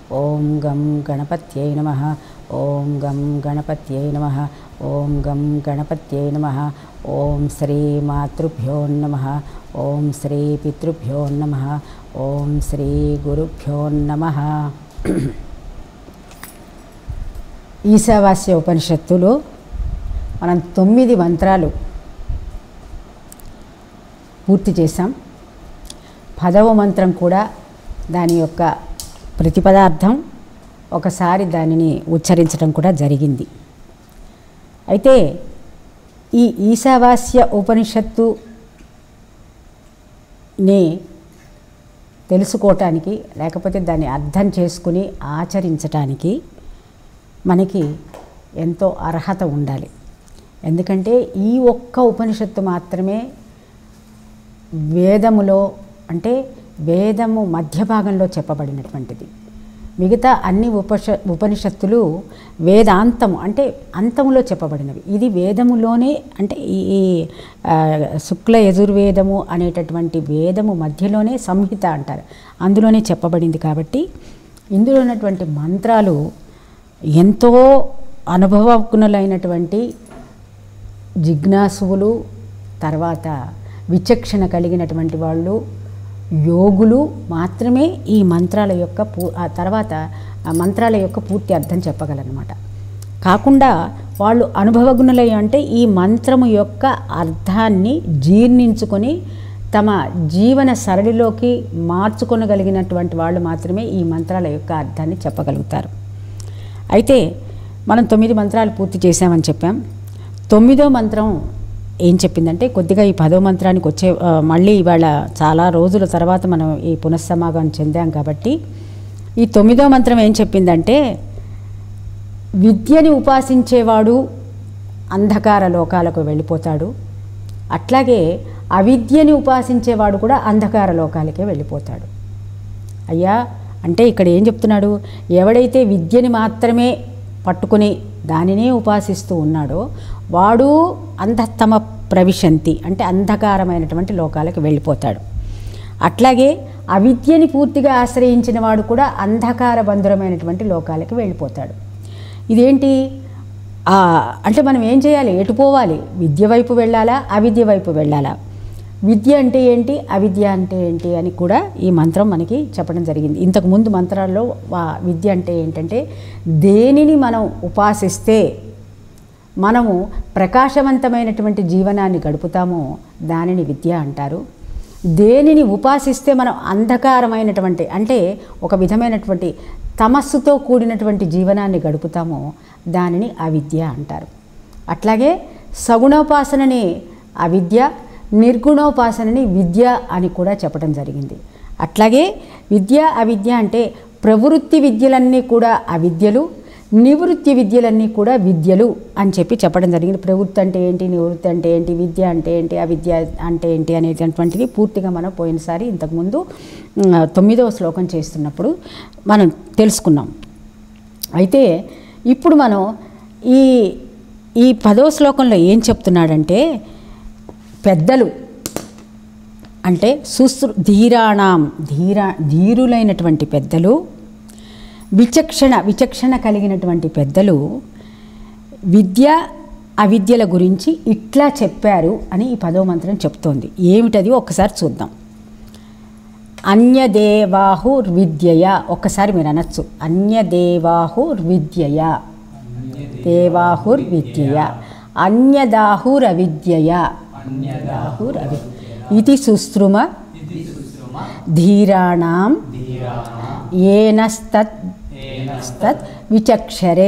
ఓం గం గణపత్యై నమ ఓం గం గణపత్యై నమ ఓం గం గణపత్యై నమ ఓం శ్రీ మాతృభ్యో నమ ఓం శ్రీ పితృభ్యో నమ ఓం శ్రీ గురుభ్యో నమ ఈశావాస్య ఉపనిషత్తులో మనం తొమ్మిది మంత్రాలు పూర్తి చేశాం పదవ మంత్రం కూడా దాని యొక్క ప్రతిపదార్థం ఒకసారి దానిని ఉచ్చరించడం కూడా జరిగింది అయితే ఈ ఈశావాస్య ఉపనిషత్తుని తెలుసుకోవటానికి లేకపోతే దాన్ని అర్థం చేసుకుని ఆచరించటానికి మనకి ఎంతో అర్హత ఉండాలి ఎందుకంటే ఈ ఒక్క ఉపనిషత్తు మాత్రమే వేదములో అంటే వేదము మధ్య భాగంలో చెప్పబడినటువంటిది మిగతా అన్ని ఉపష ఉపనిషత్తులు వేదాంతము అంటే అంతములో చెప్పబడినవి ఇది వేదములోనే అంటే ఈ ఈ, ఆ, శుక్ల యజుర్వేదము అనేటటువంటి వేదము మధ్యలోనే సంహిత అంటారు అందులోనే చెప్పబడింది కాబట్టి ఇందులో ఉన్నటువంటి మంత్రాలు ఎంతో అనుభవజ్ఞులైనటువంటి జిజ్ఞాసువులు తర్వాత విచక్షణ కలిగినటువంటి వాళ్ళు యోగులు మాత్రమే ఈ మంత్రాల యొక్క పూ ఆ తర్వాత ఆ మంత్రాల యొక్క పూర్తి అర్థం చెప్పగలరన్నమాట కాకుండా వాళ్ళు అనుభవజ్ఞులై అంటే ఈ మంత్రము యొక్క అర్థాన్ని జీర్ణించుకొని తమ జీవన సరళిలోకి మార్చుకొనగలిగినటువంటి వాళ్ళు మాత్రమే ఈ మంత్రాల యొక్క అర్థాన్ని చెప్పగలుగుతారు అయితే మనం తొమ్మిది మంత్రాలు పూర్తి చేశామని చెప్పాం తొమ్మిదో మంత్రం ఏం చెప్పిందంటే కొద్దిగా ఈ పదో మంత్రానికి వచ్చే ఆ, మళ్ళీ ఇవాళ చాలా రోజుల తర్వాత మనం ఈ పునఃసమాగం చెందాం కాబట్టి ఈ తొమ్మిదో మంత్రం ఏం చెప్పిందంటే విద్యని ఉపాసించేవాడు అంధకార లోకాలకు వెళ్ళిపోతాడు అట్లాగే అవిద్యని ఉపాసించేవాడు కూడా అంధకార లోకాలకే వెళ్ళిపోతాడు అయ్యా అంటే ఇక్కడ ఏం చెప్తున్నాడు ఎవడైతే విద్యని మాత్రమే పట్టుకుని దానినే ఉపాసిస్తూ ఉన్నాడో వాడు అంధస్తమ ప్రవిశంతి అంటే అంధకారమైనటువంటి లోకాలకు వెళ్ళిపోతాడు అట్లాగే అవిద్యని పూర్తిగా ఆశ్రయించిన వాడు కూడా అంధకార బంధురమైనటువంటి లోకాలకు వెళ్ళిపోతాడు ఇదేంటి ఆ, అంటే మనం ఏం చేయాలి ఎటు పోవాలి విద్య వైపు వెళ్ళాలా అవిద్య వైపు వెళ్ళాలా విద్య అంటే ఏంటి అవిద్య అంటే ఏంటి అని కూడా ఈ మంత్రం మనకి చెప్పడం జరిగింది ఇంతకు ముందు మంత్రాల్లో వా- విద్య అంటే ఏంటంటే దేనిని మనం ఉపాసిస్తే మనము ప్రకాశవంతమైనటువంటి జీవనాన్ని గడుపుతామో దానిని విద్య అంటారు దేనిని ఉపాసిస్తే మనం అంధకారమైనటువంటి అంటే ఒక విధమైనటువంటి తమస్సుతో కూడినటువంటి జీవనాన్ని గడుపుతామో దానిని అవిద్య అంటారు అట్లాగే సగుణోపాసనని అవిద్య నిర్గుణోపాసనని విద్య అని కూడా చెప్పడం జరిగింది అట్లాగే విద్య అవిద్య అంటే ప్రవృత్తి విద్యలన్నీ కూడా అవిద్యలు నివృత్తి విద్యలన్నీ కూడా విద్యలు అని చెప్పి చెప్పడం జరిగింది ప్రవృత్తి అంటే ఏంటి నివృత్తి అంటే ఏంటి విద్య అంటే ఏంటి అవిద్య అంటే ఏంటి అనేటటువంటిది పూర్తిగా మనం పోయినసారి ఇంతకుముందు ఉమ్, తొమ్మిదవ శ్లోకం చేస్తున్నప్పుడు మనం తెలుసుకున్నాం అయితే ఇప్పుడు మనం ఈ ఈ పదో శ్లోకంలో ఏం చెప్తున్నాడంటే పెద్దలు అంటే సుశ్రు ధీరాణం ధీరా ధీరులైనటువంటి పెద్దలు విచక్షణ విచక్షణ కలిగినటువంటి పెద్దలు విద్య అవిద్యల గురించి ఇట్లా చెప్పారు అని ఈ పదో మంత్రం చెప్తోంది ఏమిటది ఒక్కసారి చూద్దాం అన్యదేవాహుర్విద్యయ ఒక్కసారి మీరు అనొచ్చు అన్యదేవాహుర్విద్యయ దేవాహుర్విద్యయ అన్యదాహురవిద్యయ అన్యదాహురవి ఇది సుశ్రుమ ధీరాణం ఏనస్తత్ తత్ విచక్షరే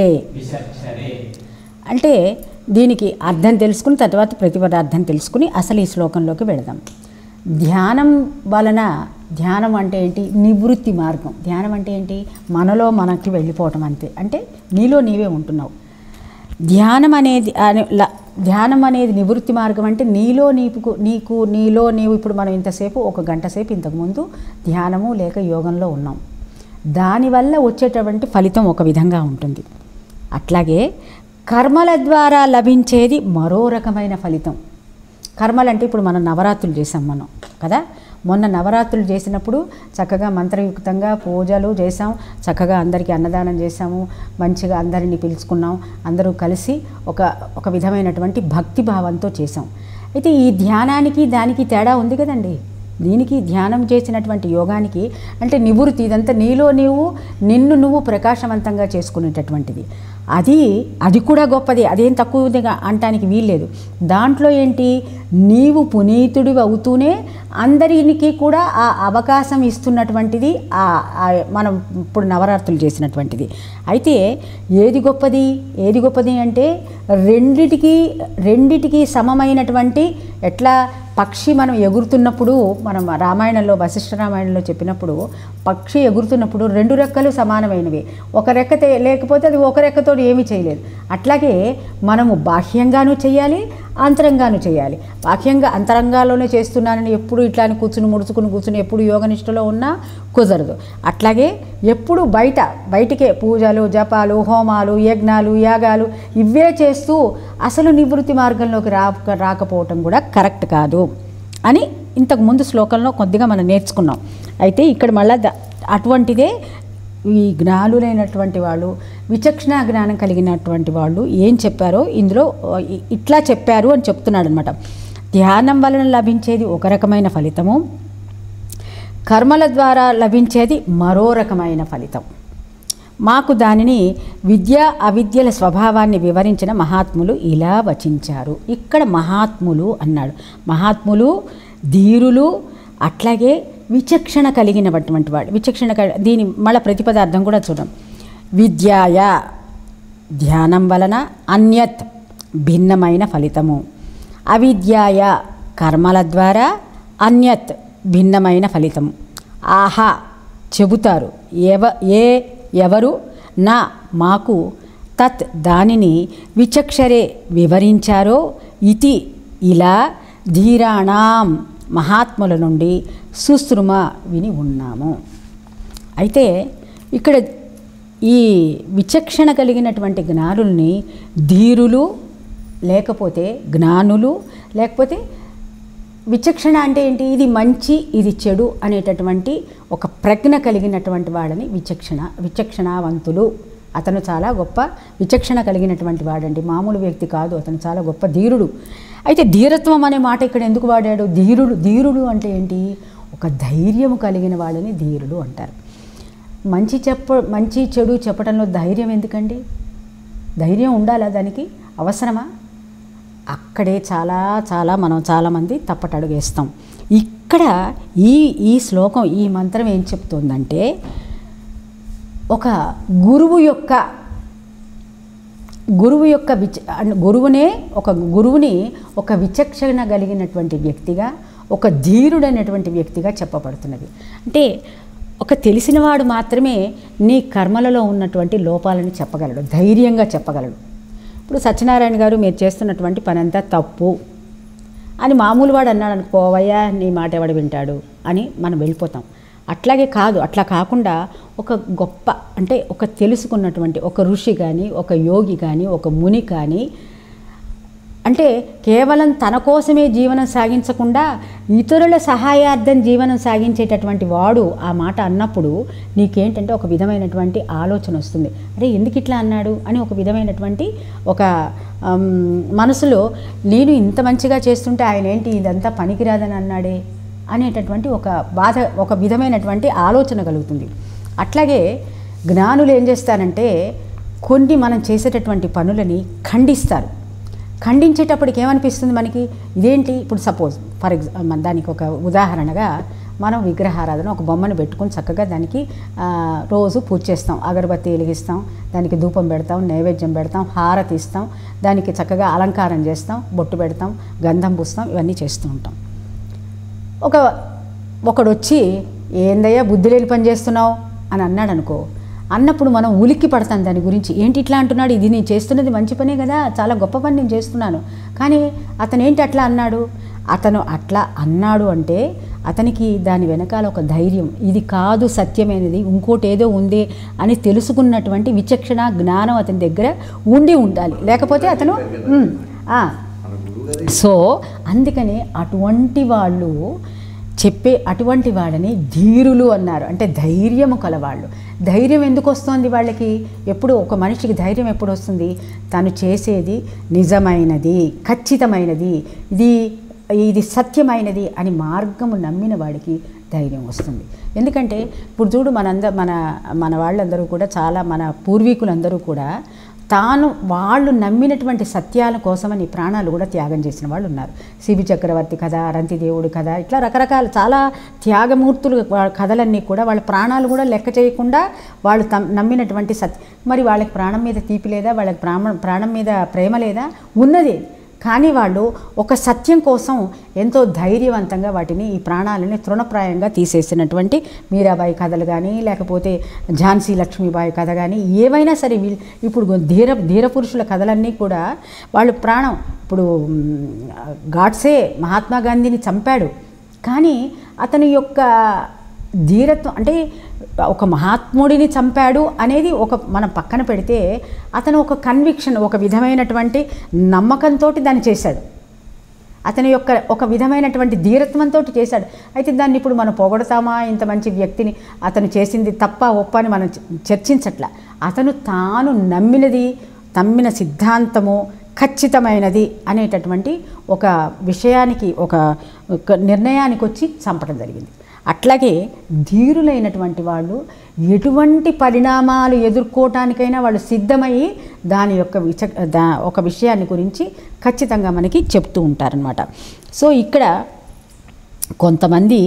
అంటే దీనికి అర్థం తెలుసుకుని తర్వాత ప్రతిపదార్థం తెలుసుకుని అసలు ఈ శ్లోకంలోకి వెళదాం ధ్యానం వలన ధ్యానం అంటే ఏంటి నివృత్తి మార్గం ధ్యానం అంటే ఏంటి మనలో మనకి వెళ్ళిపోవటం అంతే అంటే నీలో నీవే ఉంటున్నావు ధ్యానం అనేది అనే- ల- ధ్యానం అనేది నివృత్తి మార్గం అంటే నీలో నీకు నీకు నీలో నీవు ఇప్పుడు మనం ఇంతసేపు ఒక గంట సేపు ఇంతకుముందు ధ్యానము లేక యోగంలో ఉన్నాం దానివల్ల వచ్చేటటువంటి ఫలితం ఒక విధంగా ఉంటుంది అట్లాగే కర్మల ద్వారా లభించేది మరో రకమైన ఫలితం కర్మలు అంటే ఇప్పుడు మనం నవరాత్రులు చేసాం మనం కదా మొన్న నవరాత్రులు చేసినప్పుడు చక్కగా మంత్రయుక్తంగా పూజలు చేసాం చక్కగా అందరికీ అన్నదానం చేసాము మంచిగా అందరినీ పిలుచుకున్నాం అందరూ కలిసి ఒక ఒక విధమైనటువంటి భక్తి భావంతో చేసాం అయితే ఈ ధ్యానానికి దానికి తేడా ఉంది కదండి దీనికి ధ్యానం చేసినటువంటి యోగానికి అంటే నివృత్తి ఇదంతా నీలో నీవు నిన్ను నువ్వు ప్రకాశవంతంగా చేసుకునేటటువంటిది అది అది కూడా గొప్పది అదేం తక్కువదిగా అంటానికి వీల్లేదు దాంట్లో ఏంటి నీవు పునీతుడివి అవుతూనే అందరికి కూడా ఆ అవకాశం ఇస్తున్నటువంటిది ఆ ఆ మనం ఇప్పుడు నవరాత్రులు చేసినటువంటిది అయితే ఏది గొప్పది ఏది గొప్పది అంటే రెండిటికి రెండిటికి సమమైనటువంటి ఎట్లా పక్షి మనం ఎగురుతున్నప్పుడు మనం రామాయణంలో వశిష్ఠ రామాయణంలో చెప్పినప్పుడు పక్షి ఎగురుతున్నప్పుడు రెండు రెక్కలు సమానమైనవి ఒక రెక్క తే- లేకపోతే అది ఒక రెక్కతో ఏమీ చేయలేదు అట్లాగే మనము బాహ్యంగాను చేయాలి అంతరంగాను చేయాలి బాహ్యంగా అంతరంగాల్లోనే చేస్తున్నానని ఎప్పుడు ఇట్లా అని కూర్చుని ముడుచుకుని కూర్చుని ఎప్పుడు యోగనిష్టలో ఉన్నా కుదరదు అట్లాగే ఎప్పుడు బయట బయటికే పూజలు జపాలు హోమాలు యజ్ఞాలు యాగాలు ఇవే చేస్తూ అసలు నివృత్తి మార్గంలోకి రా రాకపోవటం కూడా కరెక్ట్ కాదు అని ఇంతకు ముందు శ్లోకంలో కొద్దిగా మనం నేర్చుకున్నాం అయితే ఇక్కడ మళ్ళీ ద- అటువంటిదే ఈ జ్ఞానులైనటువంటి వాళ్ళు విచక్షణ జ్ఞానం కలిగినటువంటి వాళ్ళు ఏం చెప్పారో ఇందులో ఆ, ఇ- ఇట్లా చెప్పారు అని చెప్తున్నాడు అనమాట ధ్యానం వలన లభించేది ఒక రకమైన ఫలితము కర్మల ద్వారా లభించేది మరో రకమైన ఫలితం మాకు దానిని విద్య అవిద్యల స్వభావాన్ని వివరించిన మహాత్ములు ఇలా వచించారు ఇక్కడ మహాత్ములు అన్నాడు మహాత్ములు ధీరులు అట్లాగే విచక్షణ కలిగినటువంటి వాడు విచక్షణ కలి దీని మళ్ళీ ప్రతిపదార్థం కూడా చూడం విద్యాయ ధ్యానం వలన అన్యత్ భిన్నమైన ఫలితము అవిద్యాయ కర్మల ద్వారా అన్యత్ భిన్నమైన ఫలితము ఆహా చెబుతారు ఎవ ఏ ఎవరు నా మాకు తత్ దానిని విచక్షరే వివరించారో ఇతి ఇలా ధీరాణం మహాత్ముల నుండి సుశ్రుమ విని ఉన్నాము అయితే ఇక్కడ ఈ విచక్షణ కలిగినటువంటి జ్ఞానుల్ని ధీరులు లేకపోతే జ్ఞానులు లేకపోతే విచక్షణ అంటే ఏంటి ఇది మంచి ఇది చెడు అనేటటువంటి ఒక ప్రజ్ఞ కలిగినటువంటి వాడని విచక్షణ విచక్షణావంతులు అతను చాలా గొప్ప విచక్షణ కలిగినటువంటి వాడండి మామూలు వ్యక్తి కాదు అతను చాలా గొప్ప ధీరుడు అయితే ధీరత్వం అనే మాట ఇక్కడ ఎందుకు వాడాడు ధీరుడు ధీరుడు అంటే ఏంటి ఒక ధైర్యము కలిగిన వాళ్ళని ధీరుడు అంటారు మంచి చెప్ప మంచి చెడు చెప్పడంలో ధైర్యం ఎందుకండి ధైర్యం ఉండాలా దానికి అవసరమా అక్కడే చాలా చాలా మనం చాలామంది తప్పటడుగు వేస్తాం ఇక్కడ ఈ ఈ శ్లోకం ఈ మంత్రం ఏం చెప్తుందంటే ఒక గురువు యొక్క గురువు యొక్క విచ అన్- గురువునే ఒక గురువుని ఒక విచక్షణ కలిగినటువంటి వ్యక్తిగా ఒక ధీరుడైనటువంటి వ్యక్తిగా చెప్పబడుతున్నది అంటే ఒక తెలిసినవాడు మాత్రమే నీ కర్మలలో ఉన్నటువంటి లోపాలను చెప్పగలడు ధైర్యంగా చెప్పగలడు ఇప్పుడు సత్యనారాయణ గారు మీరు చేస్తున్నటువంటి పనంతా తప్పు అని మామూలు వాడు అన్నాడు అనుకో పోవయ్యా నీ మాట ఎవడు వింటాడు అని మనం వెళ్ళిపోతాం అట్లాగే కాదు అట్లా కాకుండా ఒక గొప్ప అంటే ఒక తెలుసుకున్నటువంటి ఒక ఋషి కానీ ఒక యోగి కానీ ఒక ముని కానీ అంటే కేవలం తన కోసమే జీవనం సాగించకుండా ఇతరుల సహాయార్థం జీవనం సాగించేటటువంటి వాడు ఆ మాట అన్నప్పుడు నీకేంటంటే ఒక విధమైనటువంటి ఆలోచన వస్తుంది అరే ఎందుకు ఇట్లా అన్నాడు అని ఒక విధమైనటువంటి ఒక ఆమ్, మనసులో నేను ఇంత మంచిగా చేస్తుంటే ఆయన ఏంటి ఇదంతా పనికిరాదని అన్నాడే అనేటటువంటి ఒక బాధ ఒక విధమైనటువంటి ఆలోచన కలుగుతుంది అట్లాగే జ్ఞానులు ఏం చేస్తారంటే కొన్ని మనం చేసేటటువంటి పనులని ఖండిస్తారు ఖండించేటప్పటికి ఏమనిపిస్తుంది మనకి ఇదేంటి ఇప్పుడు సపోజ్ ఫర్ ఎగ్జాంపుల్ దానికి ఒక ఉదాహరణగా మనం విగ్రహారాధన ఒక బొమ్మను పెట్టుకొని చక్కగా దానికి ఆ, రోజు పూజ చేస్తాం అగరబత్తి వెలిగిస్తాం దానికి ధూపం పెడతాం నైవేద్యం పెడతాం హారతి ఇస్తాం దానికి చక్కగా అలంకారం చేస్తాం బొట్టు పెడతాం గంధం పూస్తాం ఇవన్నీ చేస్తూ ఉంటాం ఒక ఒకడు వచ్చి ఏందయ్యా బుద్ధి లేని పని చేస్తున్నావు అని అన్నాడు అనుకో అన్నప్పుడు మనం ఉలిక్కి పడతాం దాని గురించి ఏంటి ఇట్లా అంటున్నాడు ఇది నేను చేస్తున్నది మంచి పనే కదా చాలా గొప్ప పని నేను చేస్తున్నాను కానీ అతను ఏంటి అట్లా అన్నాడు అతను అట్లా అన్నాడు అంటే అతనికి దాని వెనకాల ఒక ధైర్యం ఇది కాదు సత్యమైనది ఇంకోటి ఏదో ఉంది అని తెలుసుకున్నటువంటి విచక్షణ జ్ఞానం అతని దగ్గర ఉండి ఉండాలి లేకపోతే అతను "ఉమ్, ఆ, మన గురువు గారు సో అందుకని అటువంటి వాళ్ళు చెప్పే అటువంటి వాళ్ళని ధీరులు అన్నారు అంటే ధైర్యము కలవాళ్ళు ధైర్యం ఎందుకు వస్తుంది వాళ్ళకి ఎప్పుడు ఒక మనిషికి ధైర్యం ఎప్పుడు వస్తుంది తను చేసేది నిజమైనది ఖచ్చితమైనది ఇది ఇది సత్యమైనది అని మార్గము నమ్మిన వాడికి ధైర్యం వస్తుంది ఎందుకంటే ఇప్పుడు చూడు మనంద మన మన వాళ్ళందరూ కూడా చాలా మన పూర్వీకులందరూ కూడా తాను వాళ్ళు నమ్మినటువంటి సత్యాల కోసమని ప్రాణాలు కూడా త్యాగం చేసిన వాళ్ళు ఉన్నారు శిబి చక్రవర్తి కథ అరంతిదేవుడి కథ ఇట్లా రకరకాల చాలా త్యాగమూర్తులు వా- కథలన్నీ కూడా వాళ్ళ ప్రాణాలు కూడా లెక్క చేయకుండా వాళ్ళు తమ్ నమ్మినటువంటి సత్య మరి వాళ్ళకి ప్రాణం మీద తీపి లేదా వాళ్ళకి ప్రాణ ప్రాణం మీద ప్రేమ లేదా ఉన్నది కానీ వాళ్ళు ఒక సత్యం కోసం ఎంతో ధైర్యవంతంగా వాటిని ఈ ప్రాణాలని తృణప్రాయంగా తీసేసినటువంటి మీరాబాయి కథలు కానీ లేకపోతే ఝాన్సీ లక్ష్మీబాయి కథ కానీ ఏవైనా సరే వీళ్ళు ఇప్పుడు ధీర ధీర పురుషుల కథలన్నీ కూడా వాళ్ళు ప్రాణం ఇప్పుడు మ్, గాడ్సే మహాత్మా గాంధీని చంపాడు కానీ అతని యొక్క ధీరత్వం అంటే ఒక మహాత్ముడిని చంపాడు అనేది ఒక మనం పక్కన పెడితే అతను ఒక కన్విక్షన్ ఒక విధమైనటువంటి నమ్మకంతో దాన్ని చేశాడు అతని యొక్క ఒక విధమైనటువంటి ధీరత్వంతో చేశాడు అయితే దాన్ని ఇప్పుడు మనం పొగడతామా ఇంత మంచి వ్యక్తిని అతను చేసింది తప్ప ఒప్ప అని మనం చ- చర్చించట్ల అతను తాను నమ్మినది నమ్మిన సిద్ధాంతము ఖచ్చితమైనది అనేటటువంటి ఒక విషయానికి ఒక ఒక నిర్ణయానికి వచ్చి చంపడం జరిగింది అట్లాగే ధీరులైనటువంటి వాళ్ళు ఎటువంటి పరిణామాలు ఎదుర్కోవటానికైనా వాళ్ళు సిద్ధమయ్యి దాని యొక్క విచ దా ఒక విషయాన్ని గురించి ఖచ్చితంగా మనకి చెప్తూ ఉంటారనమాట సో ఇక్కడ కొంతమంది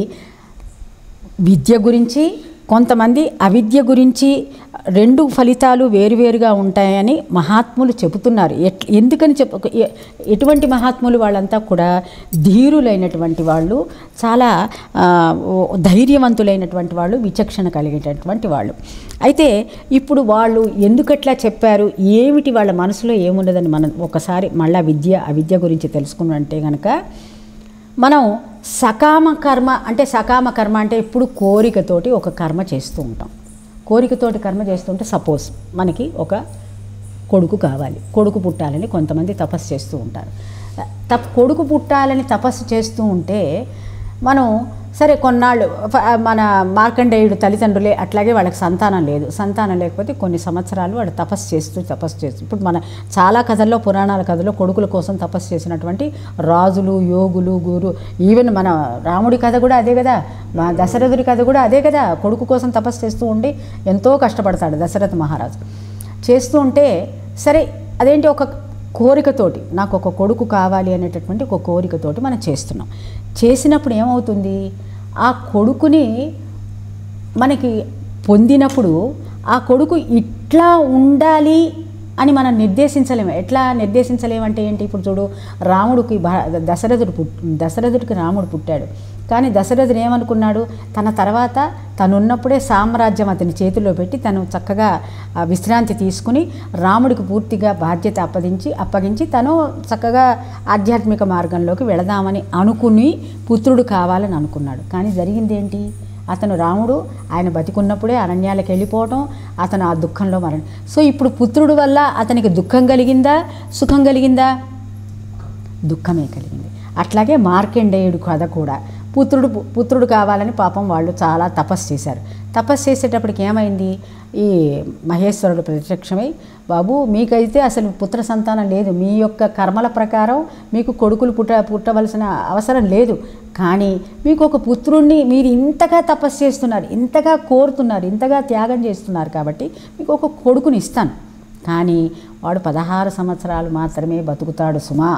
విద్య గురించి కొంతమంది అవిద్య గురించి రెండు ఫలితాలు వేరువేరుగా ఉంటాయని మహాత్ములు చెబుతున్నారు ఎట్ ఎందుకని చెప్ప ఎ- ఎటువంటి మహాత్ములు వాళ్ళంతా కూడా ధీరులైనటువంటి వాళ్ళు చాలా ఆ, ఓ ధైర్యవంతులైనటువంటి వాళ్ళు విచక్షణ కలిగేటటువంటి వాళ్ళు అయితే ఇప్పుడు వాళ్ళు ఎందుకట్లా చెప్పారు ఏమిటి వాళ్ళ మనసులో ఏమున్నదని మనం ఒకసారి మళ్ళా విద్య అవిద్య గురించి తెలుసుకున్నంటే కనుక మనం సకామ కర్మ అంటే సకామ కర్మ అంటే ఎప్పుడు కోరికతోటి ఒక కర్మ చేస్తూ ఉంటాం కోరికతోటి కర్మ చేస్తుంటే సపోజ్ మనకి ఒక కొడుకు కావాలి కొడుకు పుట్టాలని కొంతమంది తపస్సు చేస్తూ ఉంటారు తప్ కొడుకు పుట్టాలని తపస్సు చేస్తూ ఉంటే మనం సరే కొన్నాళ్ళు ఫ- మన మార్కండేయుడు తల్లిదండ్రులే అట్లాగే వాళ్ళకి సంతానం లేదు సంతానం లేకపోతే కొన్ని సంవత్సరాలు వాడు తపస్సు చేస్తూ తపస్సు చేస్తూ ఇప్పుడు మన చాలా కథల్లో పురాణాల కథలో కొడుకుల కోసం తపస్సు చేసినటువంటి రాజులు యోగులు గురు ఈవెన్ మన రాముడి కథ కూడా అదే కదా మా దశరథుడి కథ కూడా అదే కదా కొడుకు కోసం తపస్సు చేస్తూ ఉండి ఎంతో కష్టపడతాడు దశరథ మహారాజు చేస్తూ ఉంటే సరే అదేంటి ఒక కోరికతోటి నాకు ఒక కొడుకు కావాలి అనేటటువంటి ఒక కోరికతోటి మనం చేస్తున్నాం చేసినప్పుడు ఏమవుతుంది ఆ కొడుకుని మనకి పొందినప్పుడు ఆ కొడుకు ఇట్లా ఉండాలి అని మనం నిర్దేశించలేము ఎట్లా నిర్దేశించలేమంటే ఏంటి ఇప్పుడు చూడు రాముడికి భా- దశరథుడు పుట్ దశరథుడికి రాముడు పుట్టాడు కానీ దశరథుడు ఏమనుకున్నాడు తన తర్వాత తనున్నప్పుడే సామ్రాజ్యం అతని చేతిలో పెట్టి తను చక్కగా ఆ, విశ్రాంతి తీసుకుని రాముడికి పూర్తిగా బాధ్యత అప్పగించి అప్పగించి తను చక్కగా ఆధ్యాత్మిక మార్గంలోకి వెళదామని అనుకుని పుత్రుడు కావాలని అనుకున్నాడు కానీ జరిగింది ఏంటి అతను రాముడు ఆయన బతికున్నప్పుడే అరణ్యాలకు వెళ్ళిపోవటం అతను ఆ దుఃఖంలో మరణం సో ఇప్పుడు పుత్రుడు వల్ల అతనికి దుఃఖం కలిగిందా సుఖం కలిగిందా దుఃఖమే కలిగింది అట్లాగే మార్కండేయుడు కథ కూడా పుత్రుడు పుత్రుడు కావాలని పాపం వాళ్ళు చాలా తపస్సు చేశారు తపస్సు చేసేటప్పటికి ఏమైంది ఈ మహేశ్వరుడు ప్రత్యక్షమై బాబు మీకైతే అసలు పుత్ర సంతానం లేదు మీ యొక్క కర్మల ప్రకారం మీకు కొడుకులు పుట్ట పుట్టవలసిన అవసరం లేదు కానీ మీకు ఒక పుత్రుణ్ణి మీరు ఇంతగా తపస్సు చేస్తున్నారు ఇంతగా కోరుతున్నారు ఇంతగా త్యాగం చేస్తున్నారు కాబట్టి మీకు ఒక కొడుకుని ఇస్తాను కానీ వాడు పదహారు సంవత్సరాలు మాత్రమే బతుకుతాడు సుమా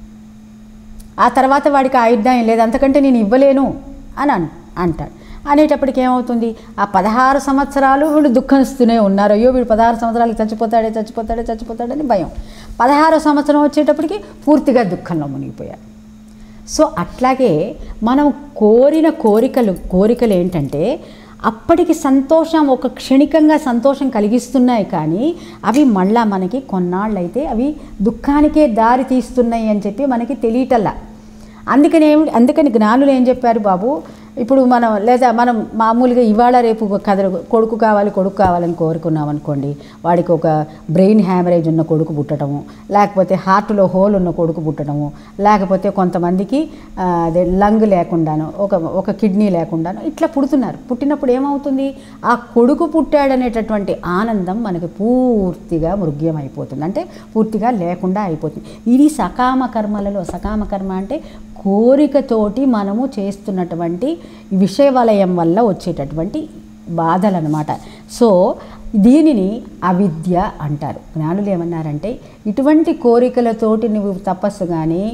ఆ తర్వాత వాడికి ఆయుర్దాయం లేదు అంతకంటే నేను ఇవ్వలేను అని అన్ అంటాడు అనేటప్పటికి ఏమవుతుంది ఆ పదహారు సంవత్సరాలు వీళ్ళు దుఃఖిస్తూనే ఉన్నారు అయ్యో వీడు పదహారు సంవత్సరాలకి చచ్చిపోతాడే చచ్చిపోతాడే చచ్చిపోతాడని భయం పదహారో సంవత్సరం వచ్చేటప్పటికి పూర్తిగా దుఃఖంలో మునిగిపోయారు సో అట్లాగే మనం కోరిన కోరికలు కోరికలు ఏంటంటే అప్పటికి సంతోషం ఒక క్షణికంగా సంతోషం కలిగిస్తున్నాయి కానీ అవి మళ్ళా మనకి కొన్నాళ్ళైతే అవి దుఃఖానికే దారి తీస్తున్నాయి అని చెప్పి మనకి తెలియటల్లా అందుకని ఏమి అందుకని జ్ఞానులు ఏం చెప్పారు బాబు ఇప్పుడు మనం లేదా మనం మామూలుగా ఇవాళ రేపు ఒక కథ కొడుకు కావాలి కొడుకు కావాలని కోరుకున్నాం అనుకోండి వాడికి ఒక బ్రెయిన్ హ్యామరేజ్ ఉన్న కొడుకు పుట్టడము లేకపోతే హార్ట్లో హోల్ ఉన్న కొడుకు పుట్టడము లేకపోతే కొంతమందికి ఆ, అదే లంగ్ లేకుండాను ఒక ఒక కిడ్నీ లేకుండాను ఇట్లా పుడుతున్నారు పుట్టినప్పుడు ఏమవుతుంది ఆ కొడుకు పుట్టాడనేటటువంటి ఆనందం మనకి పూర్తిగా మృగ్యం అయిపోతుంది అంటే పూర్తిగా లేకుండా అయిపోతుంది ఇది సకామ కర్మలలో సకామ కర్మ అంటే కోరికతోటి మనము చేస్తున్నటువంటి విషయ వలయం వల్ల వచ్చేటటువంటి బాధలు అనమాట సో దీనిని అవిద్య అంటారు జ్ఞానులు ఏమన్నారంటే ఇటువంటి కోరికలతోటి నువ్వు తపస్సు కానీ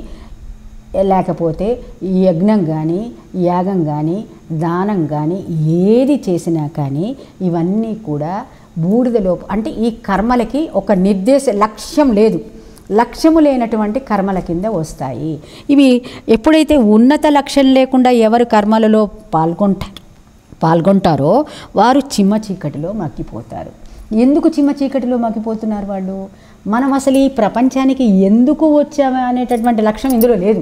లేకపోతే ఈ యజ్ఞం కానీ యాగం కానీ దానం కానీ ఏది చేసినా కానీ ఇవన్నీ కూడా బూడిదలోపు అంటే ఈ కర్మలకి ఒక నిర్దేశ లక్ష్యం లేదు లక్ష్యము లేనటువంటి కర్మల కింద వస్తాయి ఇవి ఎప్పుడైతే ఉన్నత లక్ష్యం లేకుండా ఎవరు కర్మలలో పాల్గొంటారు పాల్గొంటారో వారు చిమ్మ చీకటిలో మగ్గిపోతారు ఎందుకు చిమ్మ చీకటిలో మగ్గిపోతున్నారు వాళ్ళు మనం అసలు ఈ ప్రపంచానికి ఎందుకు వచ్చామా అనేటటువంటి లక్ష్యం ఇందులో లేదు